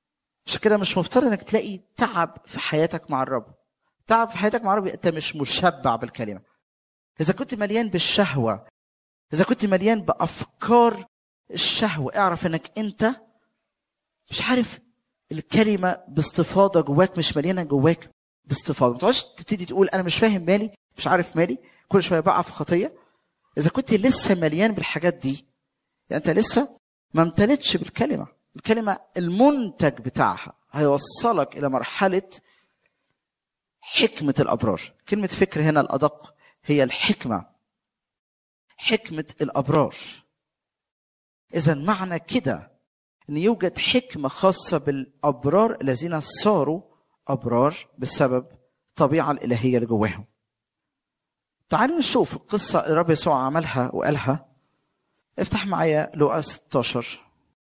عشان كده مش مفترض انك تلاقي تعب في حياتك مع الرب تعب في حياتك مع الرب انت مش مشبع بالكلمه اذا كنت مليان بالشهوه اذا كنت مليان بافكار الشهوه اعرف انك انت مش عارف الكلمه باستفاضه جواك مش مليانه جواك باستفاضه ما تقعدش تبتدي تقول انا مش فاهم مالي مش عارف مالي كل شويه بقع في خطيه اذا كنت لسه مليان بالحاجات دي يعني انت لسه ما امتلتش بالكلمه الكلمه المنتج بتاعها هيوصلك الى مرحله حكمه الابرار كلمه فكر هنا الادق هي الحكمه حكمه الابرار اذا معنى كده ان يوجد حكمه خاصه بالابرار الذين صاروا ابرار بسبب الطبيعه الالهيه اللي جواهم تعالوا نشوف القصه اللي الرب يسوع عملها وقالها افتح معايا لوقا 16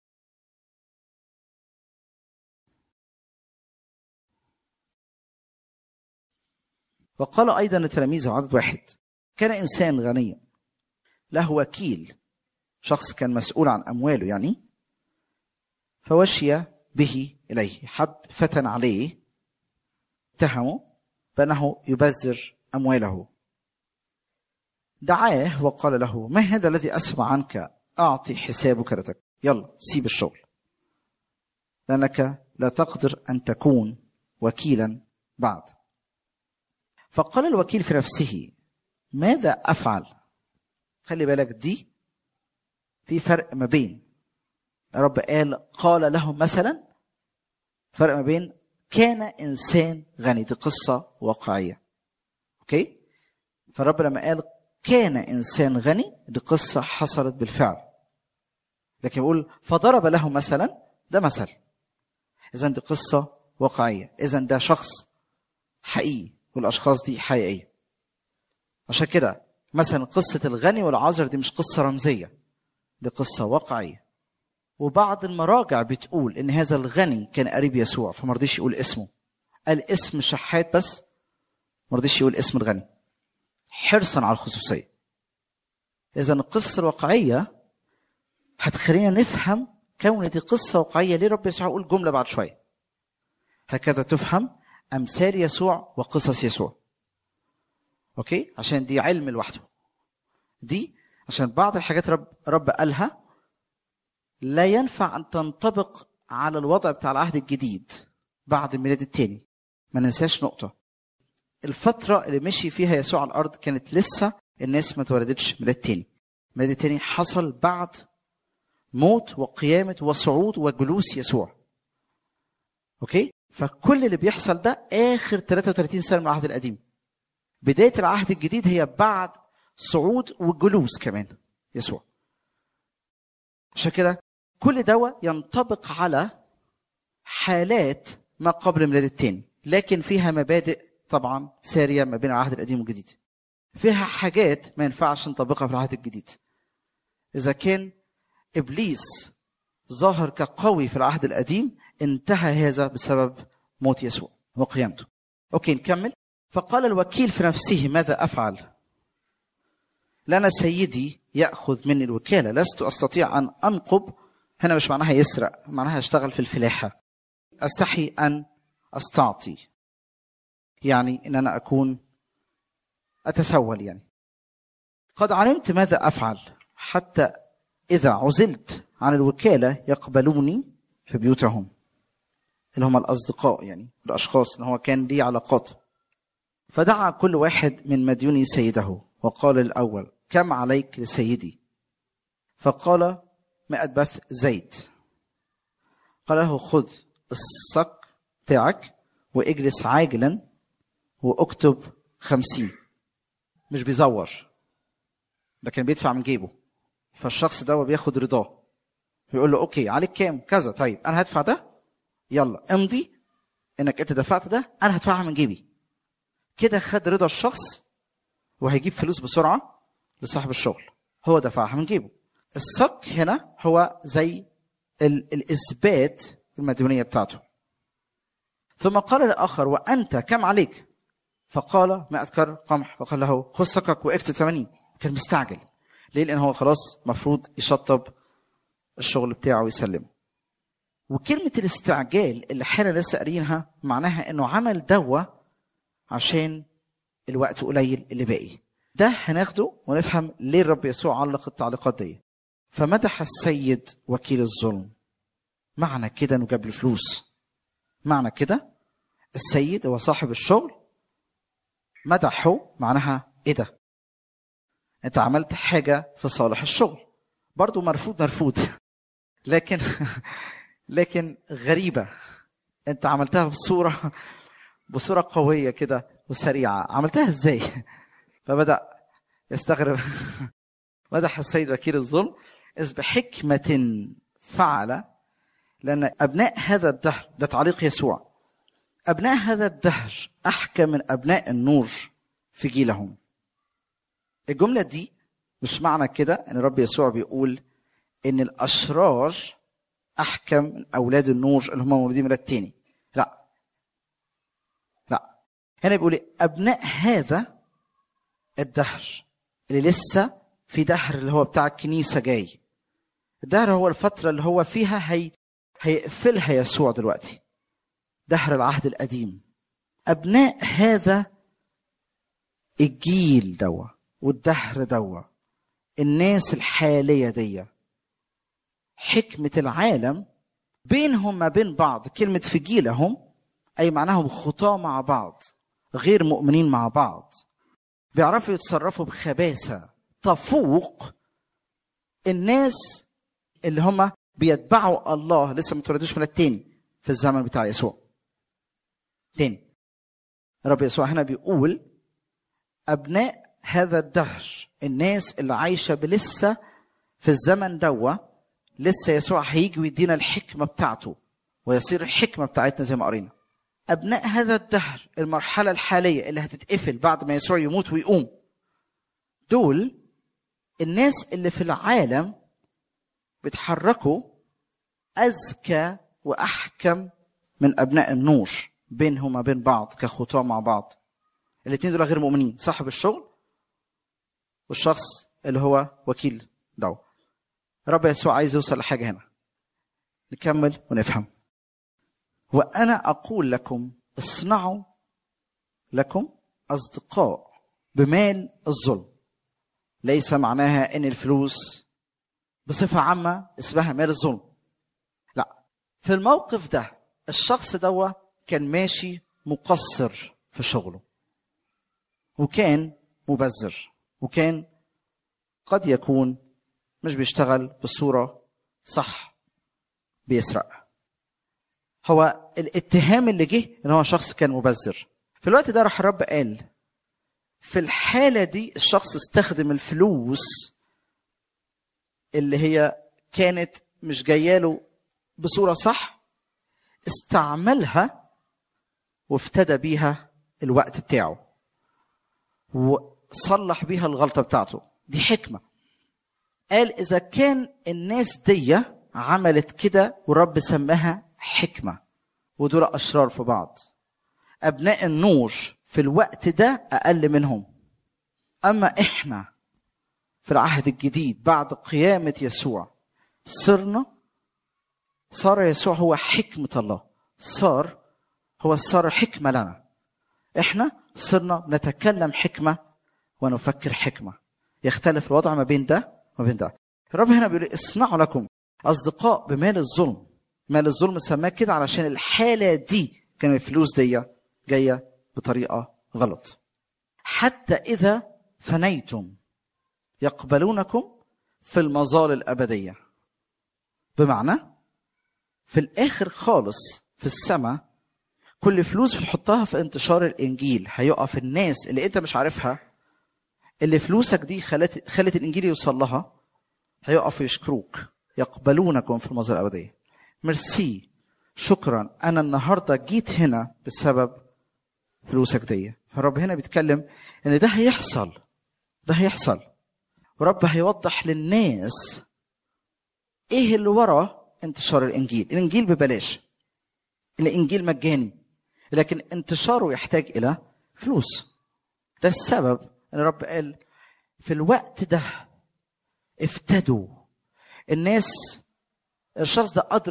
وقال ايضا لتلاميذه عدد واحد كان انسان غني له وكيل شخص كان مسؤول عن امواله يعني فوشي به اليه حد فتن عليه اتهمه بانه يبذر امواله دعاه وقال له ما هذا الذي اسمع عنك اعطي حسابك لك يلا سيب الشغل لانك لا تقدر ان تكون وكيلا بعد فقال الوكيل في نفسه ماذا افعل خلي بالك دي في فرق ما بين الرب قال قال لهم مثلا فرق ما بين كان انسان غني دي قصه واقعيه اوكي فالرب لما قال كان انسان غني دي قصه حصلت بالفعل لكن يقول فضرب له مثلا ده مثل اذا دي قصه واقعيه اذا ده شخص حقيقي والاشخاص دي حقيقيه عشان كده مثلا قصه الغني والعازر دي مش قصه رمزيه دي قصه واقعيه وبعض المراجع بتقول ان هذا الغني كان قريب يسوع فما رضيش يقول اسمه قال اسم شحات بس ما رضيش يقول اسم الغني حرصا على الخصوصيه اذا القصه الواقعيه هتخلينا نفهم كون دي قصه واقعيه ليه رب يسوع يقول جمله بعد شويه هكذا تفهم امثال يسوع وقصص يسوع اوكي عشان دي علم لوحده دي عشان بعض الحاجات رب رب قالها لا ينفع ان تنطبق على الوضع بتاع العهد الجديد بعد الميلاد الثاني ما ننساش نقطه الفتره اللي مشي فيها يسوع على الارض كانت لسه الناس ما اتولدتش ميلاد تاني الميلاد التاني حصل بعد موت وقيامه وصعود وجلوس يسوع اوكي فكل اللي بيحصل ده اخر 33 سنه من العهد القديم بدايه العهد الجديد هي بعد صعود وجلوس كمان يسوع عشان كده كل دواء ينطبق على حالات ما قبل الميلاد الثاني لكن فيها مبادئ طبعا ساريه ما بين العهد القديم والجديد فيها حاجات ما ينفعش نطبقها في العهد الجديد اذا كان ابليس ظاهر كقوي في العهد القديم انتهى هذا بسبب موت يسوع وقيامته اوكي نكمل فقال الوكيل في نفسه ماذا افعل لأن سيدي يأخذ مني الوكالة لست أستطيع أن أنقب هنا مش معناها يسرق معناها أشتغل في الفلاحة أستحي أن أستعطي يعني إن أنا أكون أتسول يعني قد علمت ماذا أفعل حتى إذا عزلت عن الوكالة يقبلوني في بيوتهم اللي هم الأصدقاء يعني الأشخاص اللي هو كان لي علاقات فدعا كل واحد من مديوني سيده وقال الأول كم عليك لسيدي فقال مئة بث زيت قال له خذ الصك بتاعك واجلس عاجلا واكتب خمسين مش بيزور لكن بيدفع من جيبه فالشخص ده بياخد رضاه بيقول له اوكي عليك كام كذا طيب انا هدفع ده يلا امضي انك انت دفعت ده انا هدفعها من جيبي كده خد رضا الشخص وهيجيب فلوس بسرعه لصاحب الشغل هو دفعها من جيبه الصك هنا هو زي ال- الاثبات المديونيه بتاعته ثم قال للاخر وانت كم عليك فقال 100 كر قمح فقال له خذ صكك واكتب 80 كان مستعجل ليه لان هو خلاص مفروض يشطب الشغل بتاعه ويسلمه وكلمة الاستعجال اللي احنا لسه قارينها معناها انه عمل دواء عشان الوقت قليل اللي باقي ده هناخده ونفهم ليه الرب يسوع علق التعليقات دي فمدح السيد وكيل الظلم معنى كده انه جاب الفلوس معنى كده السيد هو صاحب الشغل مدحه معناها ايه ده انت عملت حاجة في صالح الشغل برضو مرفوض مرفوض لكن لكن غريبة انت عملتها بصورة بصورة قوية كده وسريعة عملتها ازاي فبدأ يستغرب مدح السيد وكيل الظلم إذ بحكمة فعل لأن أبناء هذا الدهر ده تعليق يسوع أبناء هذا الدهر أحكم من أبناء النور في جيلهم الجملة دي مش معنى كده أن الرب يسوع بيقول إن الأشرار أحكم من أولاد النور اللي هم مولودين من التاني لا لا هنا بيقول أبناء هذا الدهر اللي لسه في دهر اللي هو بتاع الكنيسة جاي الدهر هو الفترة اللي هو فيها هي هيقفلها يسوع دلوقتي دهر العهد القديم أبناء هذا الجيل دوا والدهر دوا الناس الحالية دي حكمة العالم بينهم ما بين بعض كلمة في جيلهم أي معناهم خطاة مع بعض غير مؤمنين مع بعض بيعرفوا يتصرفوا بخباثة تفوق الناس اللي هم بيتبعوا الله لسه ما اتولدوش من التاني في الزمن بتاع يسوع تاني رب يسوع هنا بيقول أبناء هذا الدهر الناس اللي عايشة بلسه في الزمن دوا لسه يسوع هيجي ويدينا الحكمة بتاعته ويصير الحكمة بتاعتنا زي ما قرينا أبناء هذا الدهر المرحلة الحالية اللي هتتقفل بعد ما يسوع يموت ويقوم دول الناس اللي في العالم بيتحركوا أذكى وأحكم من أبناء النور بينهم وبين بعض كخطاة مع بعض الاثنين دول غير مؤمنين صاحب الشغل والشخص اللي هو وكيل دعوة رب يسوع عايز يوصل لحاجة هنا نكمل ونفهم وأنا أقول لكم اصنعوا لكم أصدقاء بمال الظلم ليس معناها ان الفلوس بصفه عامه اسمها مال الظلم لا في الموقف ده الشخص دوا كان ماشي مقصر في شغله وكان مبذر وكان قد يكون مش بيشتغل بصوره صح بيسرق هو الاتهام اللي جه ان هو شخص كان مبذر في الوقت ده راح الرب قال في الحاله دي الشخص استخدم الفلوس اللي هي كانت مش جايه له بصوره صح استعملها وافتدى بيها الوقت بتاعه وصلح بيها الغلطه بتاعته دي حكمه قال اذا كان الناس دي عملت كده والرب سماها حكمه ودول اشرار في بعض ابناء النور في الوقت ده اقل منهم اما احنا في العهد الجديد بعد قيامه يسوع صرنا صار يسوع هو حكمه الله صار هو صار حكمه لنا احنا صرنا نتكلم حكمه ونفكر حكمه يختلف الوضع ما بين ده وما بين ده الرب هنا بيقول اصنعوا لكم اصدقاء بمال الظلم مال الظلم سماه كده علشان الحاله دي كان الفلوس دي جايه بطريقه غلط حتى اذا فنيتم يقبلونكم في المظال الابديه بمعنى في الاخر خالص في السماء كل فلوس بتحطها في انتشار الانجيل هيقف الناس اللي انت مش عارفها اللي فلوسك دي خلت خلت الانجيل يوصل لها هيقفوا يشكروك يقبلونكم في المظال الابديه ميرسي شكرا انا النهارده جيت هنا بسبب فلوسك دي فالرب هنا بيتكلم ان ده هيحصل ده هيحصل ورب هيوضح للناس ايه اللي ورا انتشار الانجيل الانجيل ببلاش الانجيل مجاني لكن انتشاره يحتاج الى فلوس ده السبب ان الرب قال في الوقت ده افتدوا الناس الشخص ده ادرك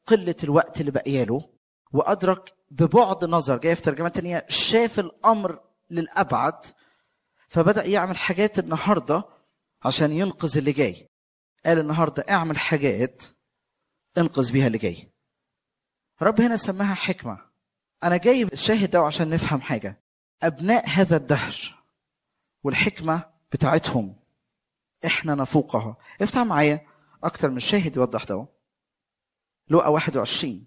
قله الوقت اللي بقياله وادرك ببعد نظر جاي في ترجمه تانية شاف الامر للابعد فبدا يعمل حاجات النهارده عشان ينقذ اللي جاي قال النهارده اعمل حاجات انقذ بيها اللي جاي رب هنا سماها حكمه انا جايب الشاهد ده عشان نفهم حاجه ابناء هذا الدهر والحكمه بتاعتهم احنا نفوقها افتح معايا اكتر من شاهد يوضح ده لقى 21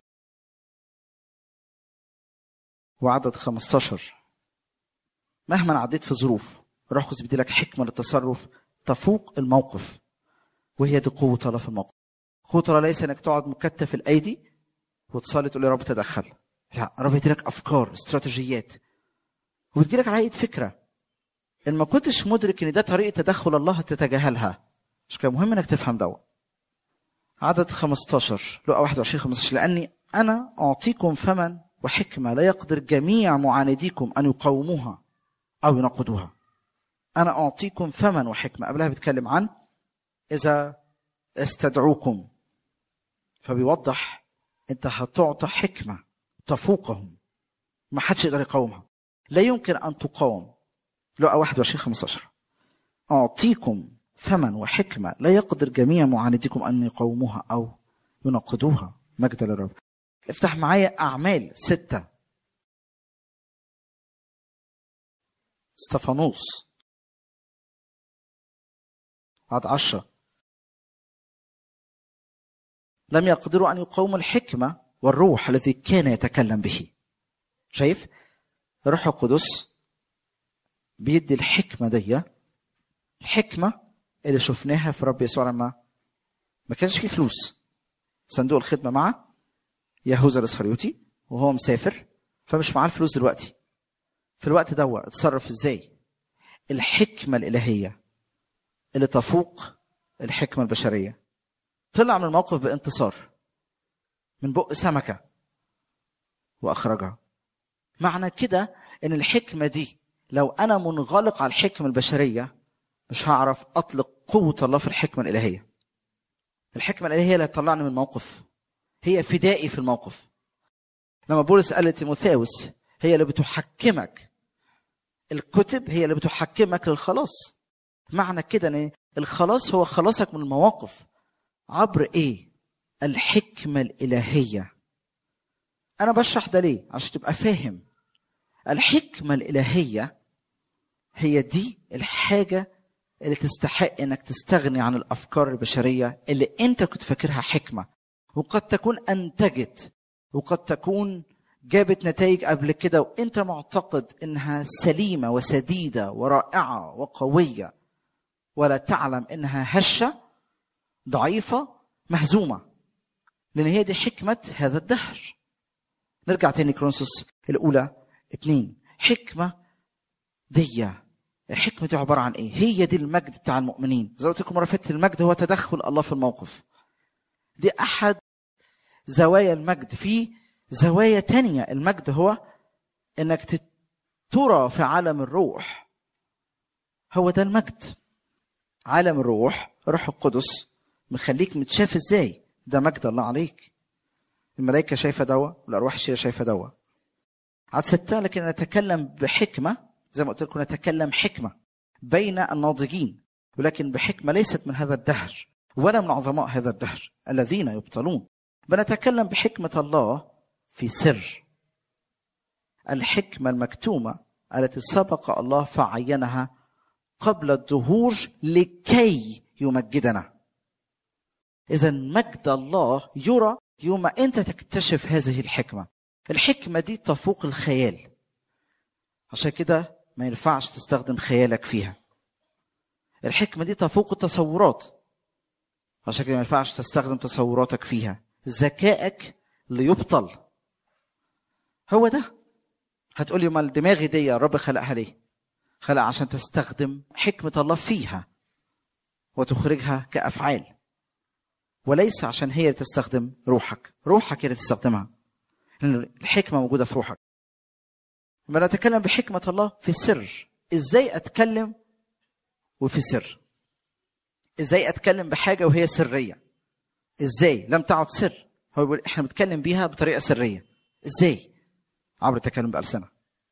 وعدد 15 مهما عديت في ظروف روح القدس بيديلك حكمه للتصرف تفوق الموقف وهي دي قوه الله في الموقف قوه الله ليس انك تقعد مكتف الايدي وتصلي تقول يا رب تدخل لا رب يديلك افكار استراتيجيات وبتجيلك على ايد فكره ان ما كنتش مدرك ان ده طريقه تدخل الله تتجاهلها مش كان مهم انك تفهم دوت عدد 15 لقى 21 15 لاني انا اعطيكم فما وحكمه لا يقدر جميع معانديكم ان يقاوموها او يناقضوها انا اعطيكم فما وحكمه قبلها بيتكلم عن اذا استدعوكم فبيوضح انت هتعطى حكمه تفوقهم ما حدش يقدر يقاومها لا يمكن ان تقاوم لقى 21 15 اعطيكم فما وحكمه لا يقدر جميع معانديكم ان يقاوموها او يناقضوها مجد للرب افتح معايا اعمال سته استفانوس عدد عشرة لم يقدروا أن يقاوموا الحكمة والروح الذي كان يتكلم به شايف الروح القدس بيدي الحكمة دي الحكمة اللي شفناها في رب يسوع لما ما كانش فيه فلوس صندوق الخدمة مع يهوذا الاسخريوطي وهو مسافر فمش معاه الفلوس دلوقتي في الوقت ده اتصرف ازاي الحكمة الإلهية اللي تفوق الحكمة البشرية طلع من الموقف بانتصار من بق سمكة وأخرجها معنى كده إن الحكمة دي لو أنا منغلق على الحكمة البشرية مش هعرف أطلق قوة الله في الحكمة الإلهية الحكمة الإلهية اللي هتطلعني من الموقف هي فدائي في الموقف لما بولس قال لتيموثاوس هي اللي بتحكمك الكتب هي اللي بتحكمك للخلاص معنى كده ان الخلاص هو خلاصك من المواقف عبر ايه الحكمه الالهيه انا بشرح ده ليه عشان تبقى فاهم الحكمه الالهيه هي دي الحاجه اللي تستحق انك تستغني عن الافكار البشريه اللي انت كنت فاكرها حكمه وقد تكون انتجت وقد تكون جابت نتائج قبل كده وانت معتقد انها سليمه وسديده ورائعه وقويه ولا تعلم انها هشه ضعيفه مهزومه لان هي دي حكمه هذا الدهر نرجع تاني كرونسوس الاولى اتنين حكمه دي الحكمه دي عباره عن ايه هي دي المجد بتاع المؤمنين زي ما قلت لكم مره فاتت المجد هو تدخل الله في الموقف دي احد زوايا المجد في زوايا تانية المجد هو انك ترى في عالم الروح هو ده المجد عالم الروح روح القدس مخليك متشاف ازاي ده مجد الله عليك الملائكة شايفة دوا والأرواح الشريرة شايفة دوا عاد ستة لكن نتكلم بحكمة زي ما قلت لكم نتكلم حكمة بين الناضجين ولكن بحكمة ليست من هذا الدهر ولا من عظماء هذا الدهر الذين يبطلون بنتكلم بحكمة الله في سر الحكمة المكتومة التي سبق الله فعينها قبل الظهور لكي يمجدنا إذا مجد الله يرى يوم أنت تكتشف هذه الحكمة الحكمة دي تفوق الخيال عشان كده ما ينفعش تستخدم خيالك فيها الحكمة دي تفوق التصورات عشان كده ما ينفعش تستخدم تصوراتك فيها ذكائك ليبطل هو ده هتقول لي امال دماغي دي يا رب خلقها ليه خلق عشان تستخدم حكمة الله فيها وتخرجها كأفعال وليس عشان هي تستخدم روحك روحك هي اللي تستخدمها لأن الحكمة موجودة في روحك لما نتكلم بحكمة الله في السر ازاي اتكلم وفي سر ازاي اتكلم بحاجة وهي سرية ازاي لم تعد سر هو بيقول احنا بنتكلم بيها بطريقه سريه ازاي عبر التكلم بالسنه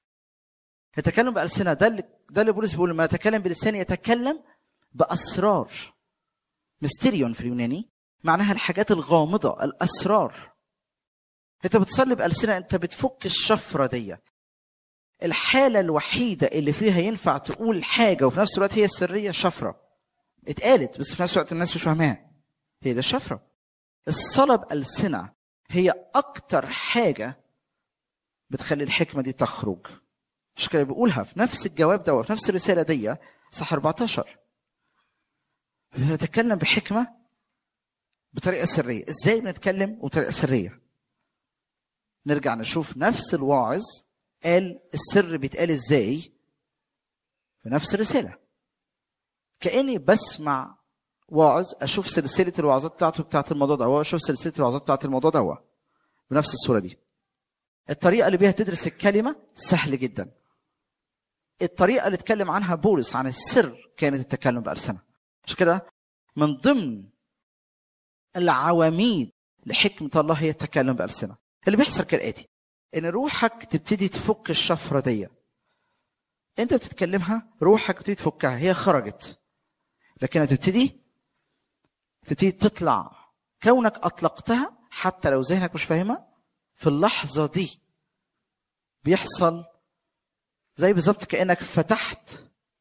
التكلم بالسنه ده اللي ده اللي بولس بيقول لما يتكلم بلسان يتكلم باسرار ميستيريون في اليوناني معناها الحاجات الغامضه الاسرار انت بتصلي بالسنه انت بتفك الشفره دي الحاله الوحيده اللي فيها ينفع تقول حاجه وفي نفس الوقت هي السريه شفره اتقالت بس في نفس الوقت الناس مش فاهماها هي ده الشفره الصلاه بالسنه هي اكتر حاجه بتخلي الحكمه دي تخرج مش كده بيقولها في نفس الجواب ده وفي نفس الرساله دي صح 14 بنتكلم بحكمه بطريقه سريه ازاي بنتكلم بطريقه سريه نرجع نشوف نفس الواعظ قال السر بيتقال ازاي في نفس الرساله كاني بسمع واعظ اشوف سلسله الوعظات بتاعته بتاعت الموضوع ده اشوف سلسله الوعظات بتاعت الموضوع ده بنفس الصوره دي الطريقه اللي بيها تدرس الكلمه سهل جدا الطريقه اللي اتكلم عنها بولس عن السر كانت التكلم بألسنة مش كده من ضمن العواميد لحكمة الله هي التكلم بألسنة اللي بيحصل كالآتي إن روحك تبتدي تفك الشفرة دي أنت بتتكلمها روحك بتبتدي تفكها هي خرجت لكن هتبتدي تبتدي تطلع كونك أطلقتها حتى لو ذهنك مش فاهمها في اللحظة دي بيحصل زي بالظبط كأنك فتحت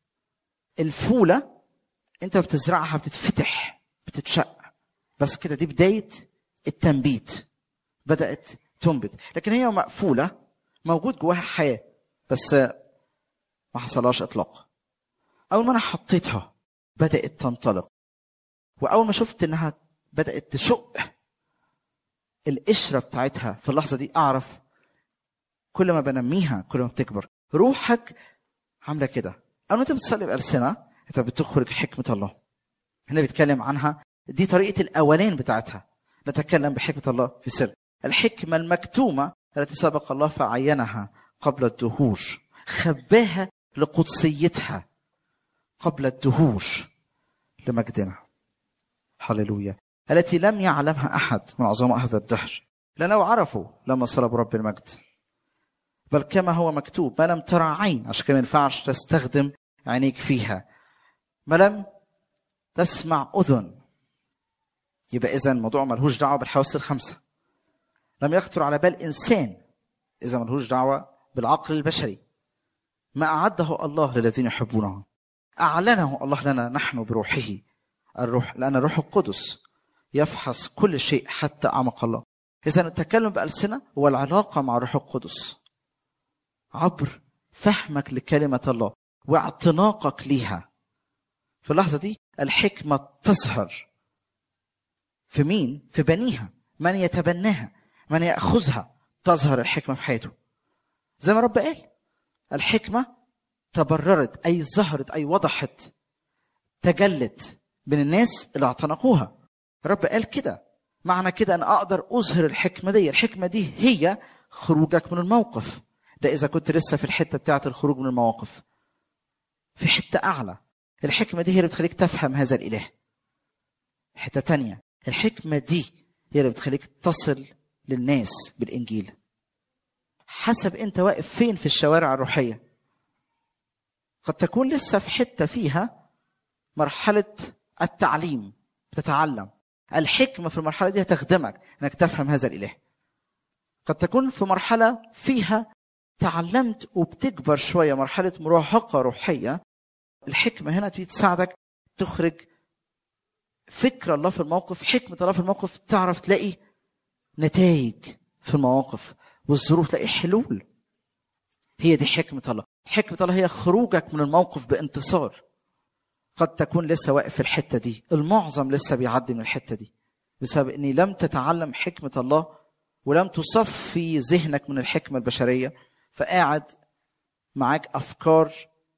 الفولة أنت بتزرعها بتتفتح بتتشق بس كده دي بداية التنبيت بدأت تنبت لكن هي مقفولة موجود جواها حياة بس ما حصلهاش إطلاق أول ما أنا حطيتها بدأت تنطلق وأول ما شفت إنها بدأت تشق القشرة بتاعتها في اللحظة دي أعرف كل ما بنميها كل ما بتكبر روحك عاملة كده أول ما أنت بتصلي بألسنة أنت بتخرج حكمة الله هنا بيتكلم عنها دي طريقة الأولين بتاعتها نتكلم بحكمة الله في سر الحكمة المكتومة التي سبق الله فعينها قبل الدهور خباها لقدسيتها قبل الدهور لمجدنا هللويا التي لم يعلمها أحد من عظماء هذا الدهر لأنه عرفوا لما صلبوا رب المجد بل كما هو مكتوب ما لم ترى عين عشان كده ما ينفعش تستخدم عينيك فيها ما لم تسمع أذن يبقى إذا الموضوع ملهوش دعوة بالحواس الخمسة لم يخطر على بال إنسان إذا ملهوش دعوة بالعقل البشري ما أعده الله للذين يحبونه أعلنه الله لنا نحن بروحه الروح لأن الروح القدس يفحص كل شيء حتى أعمق الله إذا التكلم بألسنة هو العلاقة مع الروح القدس عبر فهمك لكلمة الله واعتناقك ليها في اللحظة دي الحكمة تظهر في مين؟ في بنيها من يتبناها من يأخذها تظهر الحكمة في حياته زي ما رب قال الحكمة تبررت أي ظهرت أي وضحت تجلت بين الناس اللي اعتنقوها رب قال كده معنى كده أنا أقدر أظهر الحكمة دي الحكمة دي هي خروجك من الموقف ده إذا كنت لسه في الحتة بتاعة الخروج من المواقف في حتة أعلى الحكمة دي هي اللي بتخليك تفهم هذا الإله حتة تانية الحكمة دي هي اللي بتخليك تصل للناس بالإنجيل حسب أنت واقف فين في الشوارع الروحية قد تكون لسه في حتة فيها مرحلة التعليم بتتعلم الحكمة في المرحلة دي هتخدمك انك تفهم هذا الإله قد تكون في مرحلة فيها تعلمت وبتكبر شوية مرحلة مراهقة روحية الحكمة هنا تبتدي تساعدك تخرج فكر الله في الموقف حكمة الله في الموقف تعرف تلاقي نتائج في المواقف والظروف تلاقي حلول هي دي حكمة الله حكمة الله هي خروجك من الموقف بانتصار قد تكون لسه واقف في الحتة دي المعظم لسه بيعدي من الحتة دي بسبب اني لم تتعلم حكمة الله ولم تصفي ذهنك من الحكمة البشرية فقاعد معاك أفكار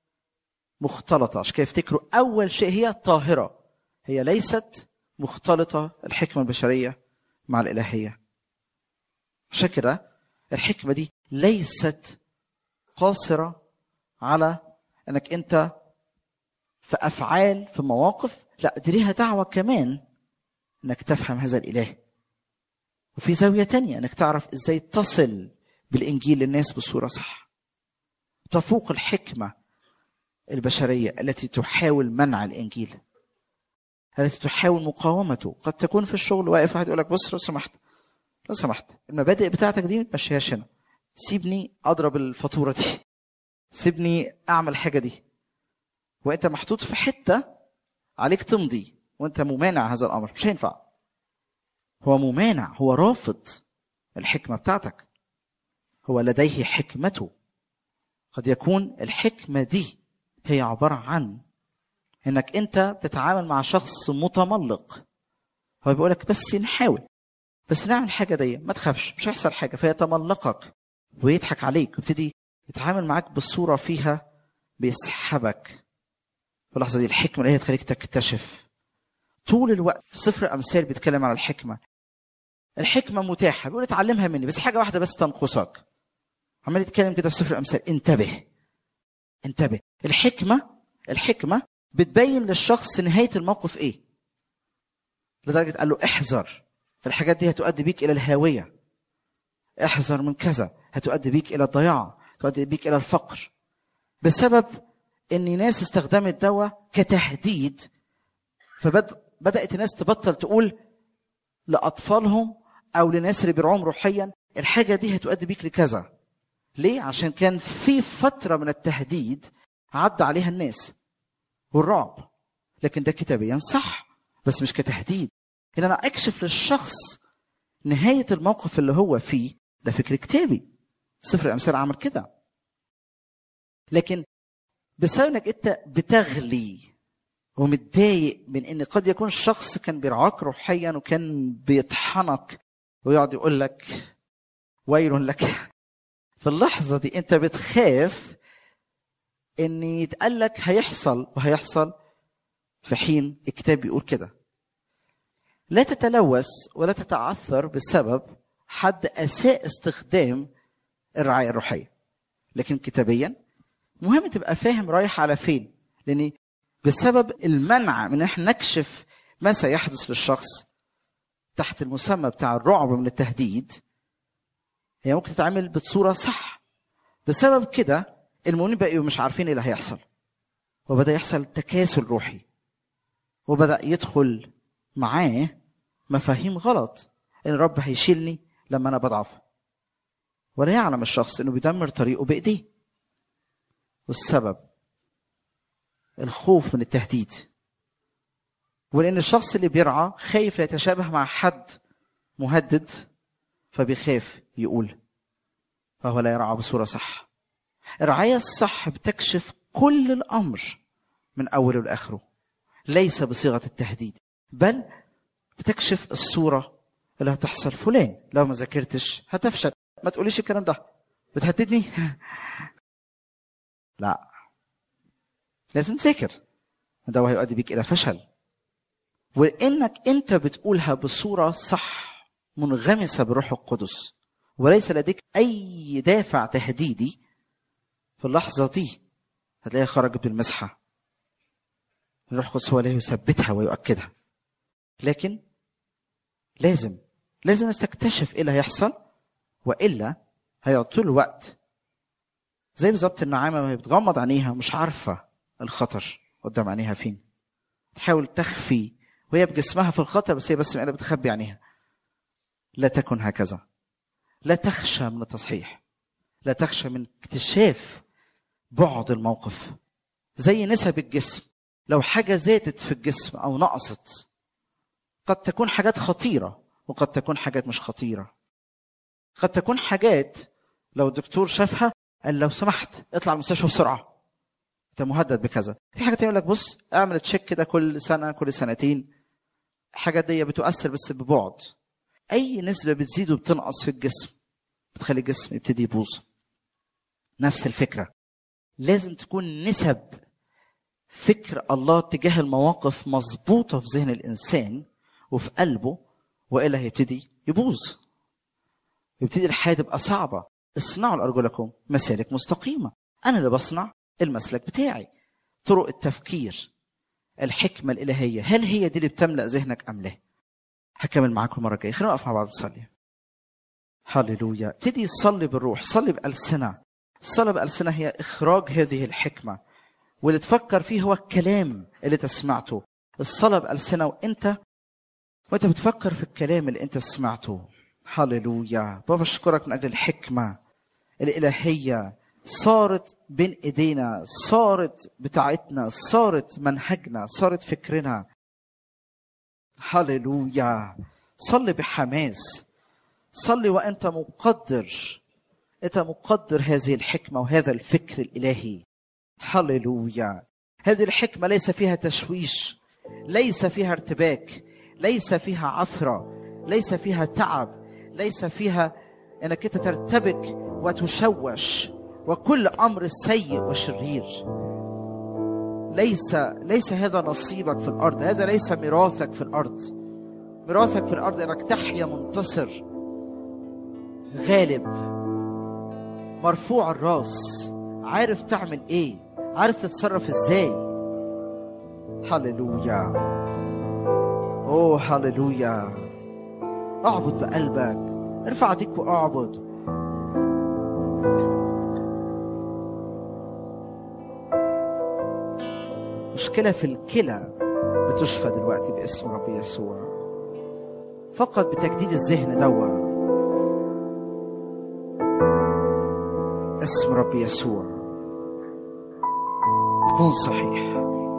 مختلطة عشان كده يفتكروا أول شيء هي طاهرة هي ليست مختلطة الحكمة البشرية مع الإلهية عشان كده الحكمة دي ليست قاصرة على انك انت في افعال في مواقف لا دي ليها دعوه كمان انك تفهم هذا الاله وفي زاوية تانية انك تعرف ازاي تصل بالانجيل للناس بصورة صح تفوق الحكمة البشرية التي تحاول منع الانجيل التي تحاول مقاومته قد تكون في الشغل واقف واحد يقول لك بص لو سمحت لو سمحت المبادئ بتاعتك دي ما تمشيهاش هنا سيبني اضرب الفاتوره دي سيبني اعمل الحاجه دي وانت محطوط في حته عليك تمضي وانت ممانع هذا الامر مش هينفع هو ممانع هو رافض الحكمه بتاعتك هو لديه حكمته قد يكون الحكمه دي هي عباره عن انك انت بتتعامل مع شخص متملق هو بيقول لك بس نحاول بس نعمل حاجه دي ما تخافش مش هيحصل حاجه فيتملقك ويضحك عليك ويبتدي يتعامل معاك بالصوره فيها بيسحبك في اللحظه دي الحكمه اللي هي تخليك تكتشف طول الوقت في سفر الامثال بيتكلم عن الحكمه الحكمه متاحه بيقول اتعلمها مني بس حاجه واحده بس تنقصك عمال يتكلم كده في سفر الامثال انتبه انتبه الحكمه الحكمه بتبين للشخص نهايه الموقف ايه لدرجه قال له احذر الحاجات دي هتؤدي بيك الى الهاويه احذر من كذا هتؤدي بيك الى الضياع تؤدي بيك الى الفقر بسبب ان ناس استخدمت دواء كتهديد فبدات الناس تبطل تقول لاطفالهم او لناس اللي بيرعوهم روحيا الحاجه دي هتؤدي بيك لكذا ليه عشان كان في فتره من التهديد عدى عليها الناس والرعب لكن ده كتابيا صح بس مش كتهديد ان انا اكشف للشخص نهايه الموقف اللي هو فيه ده فكر كتابي سفر الامثال عمل كده لكن بسبب انك انت بتغلي ومتضايق من ان قد يكون شخص كان بيرعاك روحيا وكان بيطحنك ويقعد يقول لك ويل لك في اللحظه دي انت بتخاف ان يتقال لك هيحصل وهيحصل في حين الكتاب بيقول كده لا تتلوث ولا تتعثر بسبب حد اساء استخدام الرعايه الروحيه لكن كتابيا مهم تبقى فاهم رايح على فين لان بسبب المنع من ان احنا نكشف ما سيحدث للشخص تحت المسمى بتاع الرعب من التهديد هي ممكن تتعامل بصوره صح بسبب كده المؤمنين بقوا مش عارفين ايه اللي هيحصل وبدا يحصل تكاسل روحي وبدا يدخل معاه مفاهيم غلط ان الرب هيشيلني لما انا بضعف ولا يعلم الشخص انه بيدمر طريقه بايديه والسبب الخوف من التهديد ولان الشخص اللي بيرعى خايف لا يتشابه مع حد مهدد فبيخاف يقول فهو لا يرعى بصوره صح الرعايه الصح بتكشف كل الامر من اوله لاخره ليس بصيغه التهديد بل بتكشف الصوره اللي هتحصل فلان لو ما ذاكرتش هتفشل ما تقوليش الكلام ده بتهددني لا لازم تذاكر ده هيؤدي بيك الى فشل وانك انت بتقولها بصوره صح منغمسه بروح القدس وليس لديك اي دافع تهديدي في اللحظه دي هتلاقيها خرجت بالمسحه الروح القدس هو اللي يثبتها ويؤكدها لكن لازم لازم تكتشف ايه اللي هيحصل والا هيقعد طول الوقت زي بالظبط النعامه وهي بتغمض عينيها مش عارفه الخطر قدام عينيها فين تحاول تخفي وهي بجسمها في الخطر بس هي بس قاعده بتخبي عينيها لا تكن هكذا لا تخشى من التصحيح لا تخشى من اكتشاف بعد الموقف زي نسب الجسم لو حاجة زادت في الجسم أو نقصت قد تكون حاجات خطيرة وقد تكون حاجات مش خطيرة قد تكون حاجات لو الدكتور شافها قال لو سمحت اطلع المستشفى بسرعة انت مهدد بكذا في حاجة تانية يقول لك بص اعمل تشيك كده كل سنة كل سنتين الحاجات دي بتؤثر بس ببعد اي نسبة بتزيد وبتنقص في الجسم بتخلي الجسم يبتدي يبوظ نفس الفكرة لازم تكون نسب فكر الله تجاه المواقف مظبوطة في ذهن الإنسان وفي قلبه وإلا هيبتدي يبوظ يبتدي الحياة تبقى صعبة اصنعوا لأرجلكم مسالك مستقيمة أنا اللي بصنع المسلك بتاعي طرق التفكير الحكمة الإلهية هل هي دي اللي بتملأ ذهنك أم لا هكمل معاكم المرة الجاية خلينا نقف مع بعض نصلي هللويا ابتدي صلي بالروح صلي بألسنة الصلاة بألسنة هي إخراج هذه الحكمة واللي تفكر فيه هو الكلام اللي تسمعته الصلاة بألسنة وأنت وأنت بتفكر في الكلام اللي أنت سمعته هللويا بابا أشكرك من أجل الحكمة الإلهية صارت بين إيدينا صارت بتاعتنا صارت منهجنا صارت فكرنا هللويا صلي بحماس صلي وانت مقدر انت مقدر هذه الحكمه وهذا الفكر الالهي هللويا هذه الحكمه ليس فيها تشويش ليس فيها ارتباك ليس فيها عثره ليس فيها تعب ليس فيها انك انت ترتبك وتشوش وكل امر سيء وشرير ليس ليس هذا نصيبك في الارض هذا ليس ميراثك في الارض ميراثك في الارض انك تحيا منتصر غالب مرفوع الراس عارف تعمل ايه عارف تتصرف ازاي هللويا اوه هللويا اعبد بقلبك ارفع ايديك واعبد مشكلة في الكلى بتشفى دلوقتي باسم رب يسوع فقط بتجديد الذهن دوا اسم رب يسوع تكون صحيح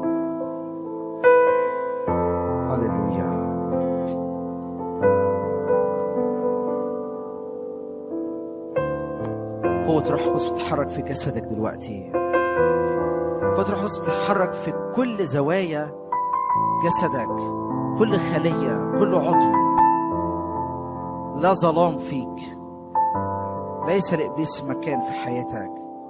هللويا قوة روح القدس بتتحرك في جسدك دلوقتي قوة روح القدس بتتحرك في كل زوايا جسدك كل خلية كل عضو لا ظلام فيك ليس لإبليس مكان في حياتك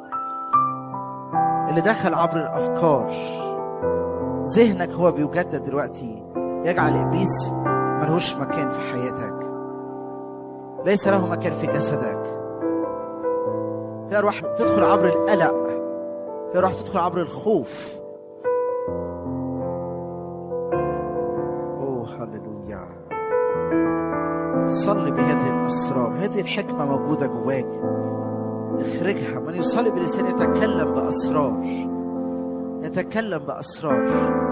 اللي دخل عبر الأفكار ذهنك هو بيجدد دلوقتي يجعل إبليس ملهوش مكان في حياتك ليس له مكان في جسدك في أرواح تدخل عبر القلق في أرواح تدخل عبر الخوف أوه هللويا صلي بهذه الأسرار هذه الحكمة موجودة جواك اخرجها من يصلي بلسان يتكلم بأسرار يتكلم بأسرار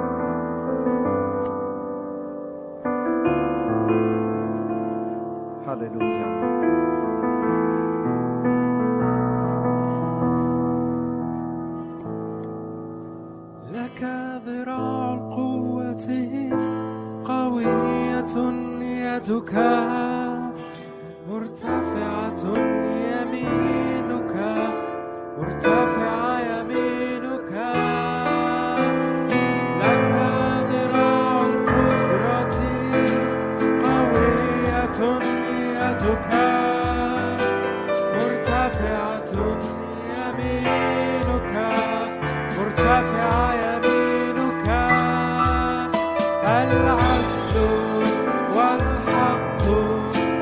هللويا لك ذراع القوة قوية يدك مرتفعة يمينك مرتفعة يمينك لك ذراع القدرة قوية يدك مرتفعة يمينك مرتفعة يمينك العدل والحق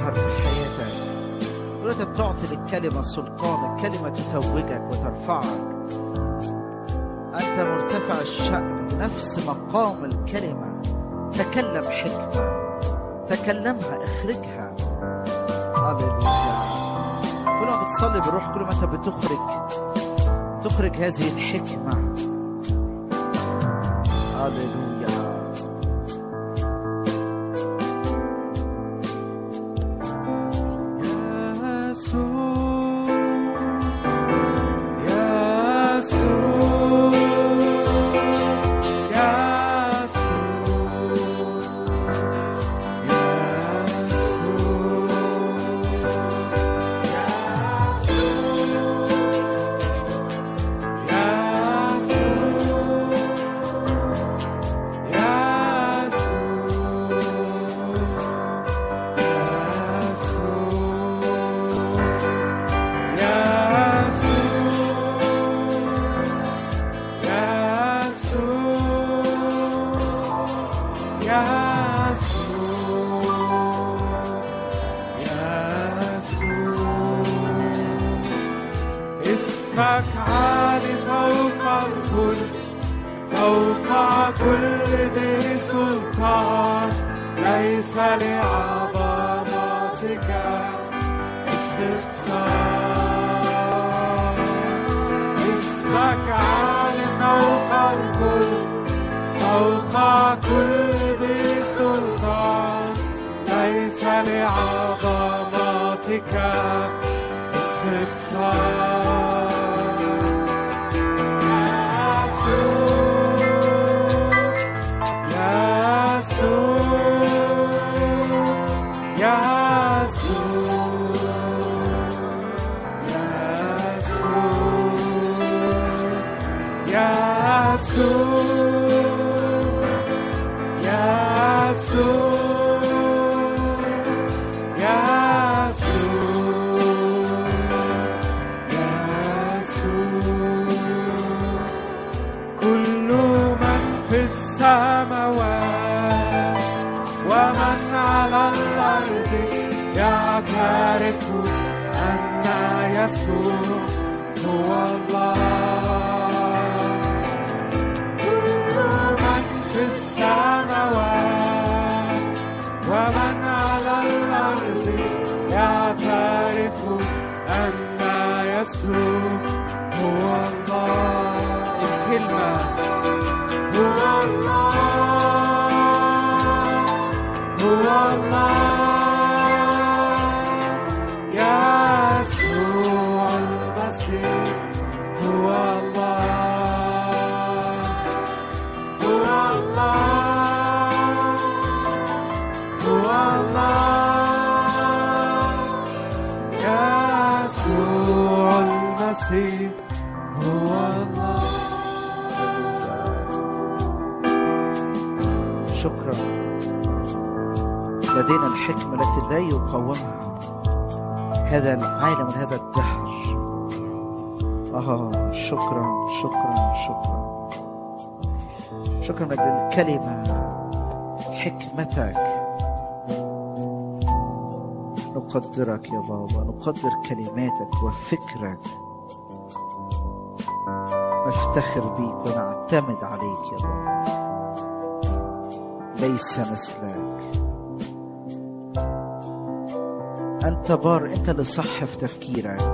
تظهر في حياتك وانت بتعطي للكلمة سلطان الكلمة تتوجك وترفعك أنت مرتفع الشأن نفس مقام الكلمة تكلم حكمة تكلمها اخرجها هللويا كل ما بتصلي بالروح كل ما انت بتخرج تخرج هذه الحكمة هللويا اسمك عالي فوق الكل فوق كل ذي سلطان ليس لعظمتك استقصاء اسمك عالي فوق الكل فوق كل ذي سلطان ليس لعظمتك استقصاء كل من في السماوات ومن على الأرض يعترف أن يسوع هو الله كل من في السماوات ومن على الأرض يعترف أن يسوع هو الله الكلمة هو الله هو الله يسوع المسيح هو الله هو الله هو الله يسوع المسيح هو الله شكرا لدينا الحكمة التي لا يقاومها هذا العالم وهذا الدهر آه شكرا شكرا شكرا شكرا لأجل الكلمة حكمتك نقدرك يا بابا نقدر كلماتك وفكرك نفتخر بيك ونعتمد عليك يا بابا ليس مثلك أنت بار أنت اللي صح في تفكيرك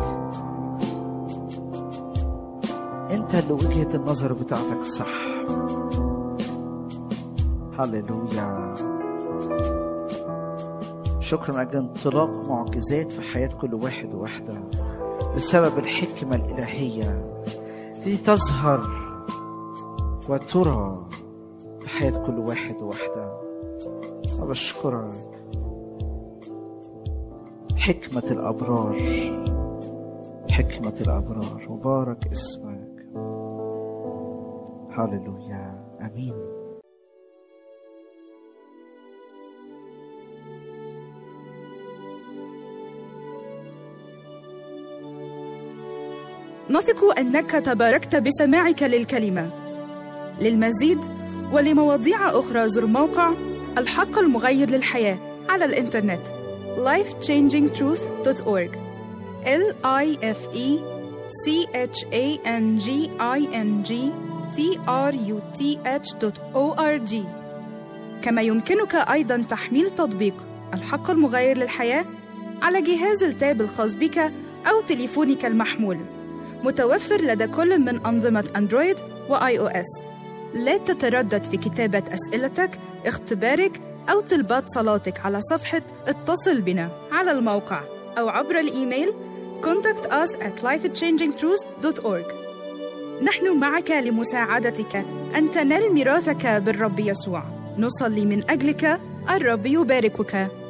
أنت اللي وجهة النظر بتاعتك صح هللويا شكرا من أجل انطلاق معجزات في حياة كل واحد وواحدة بسبب الحكمة الإلهية تيجي تظهر وترى في حياة كل واحد وواحدة وبشكرك حكمة الأبرار حكمة الأبرار مبارك اسمك هللويا آمين نثق انك تباركت بسماعك للكلمه للمزيد ولمواضيع اخرى زر موقع الحق المغير للحياه على الانترنت lifechangingtruth.org l i f e c h a n g i n g t r u t h.org كما يمكنك أيضا تحميل تطبيق الحق المغير للحياة على جهاز التاب الخاص بك أو تليفونك المحمول متوفر لدى كل من أنظمة أندرويد وآي أو إس لا تتردد في كتابة أسئلتك اختبارك أو طلبات صلاتك على صفحة اتصل بنا على الموقع أو عبر الإيميل contact us at lifechangingtruth.org نحن معك لمساعدتك أن تنال ميراثك بالرب يسوع نصلي من أجلك الرب يباركك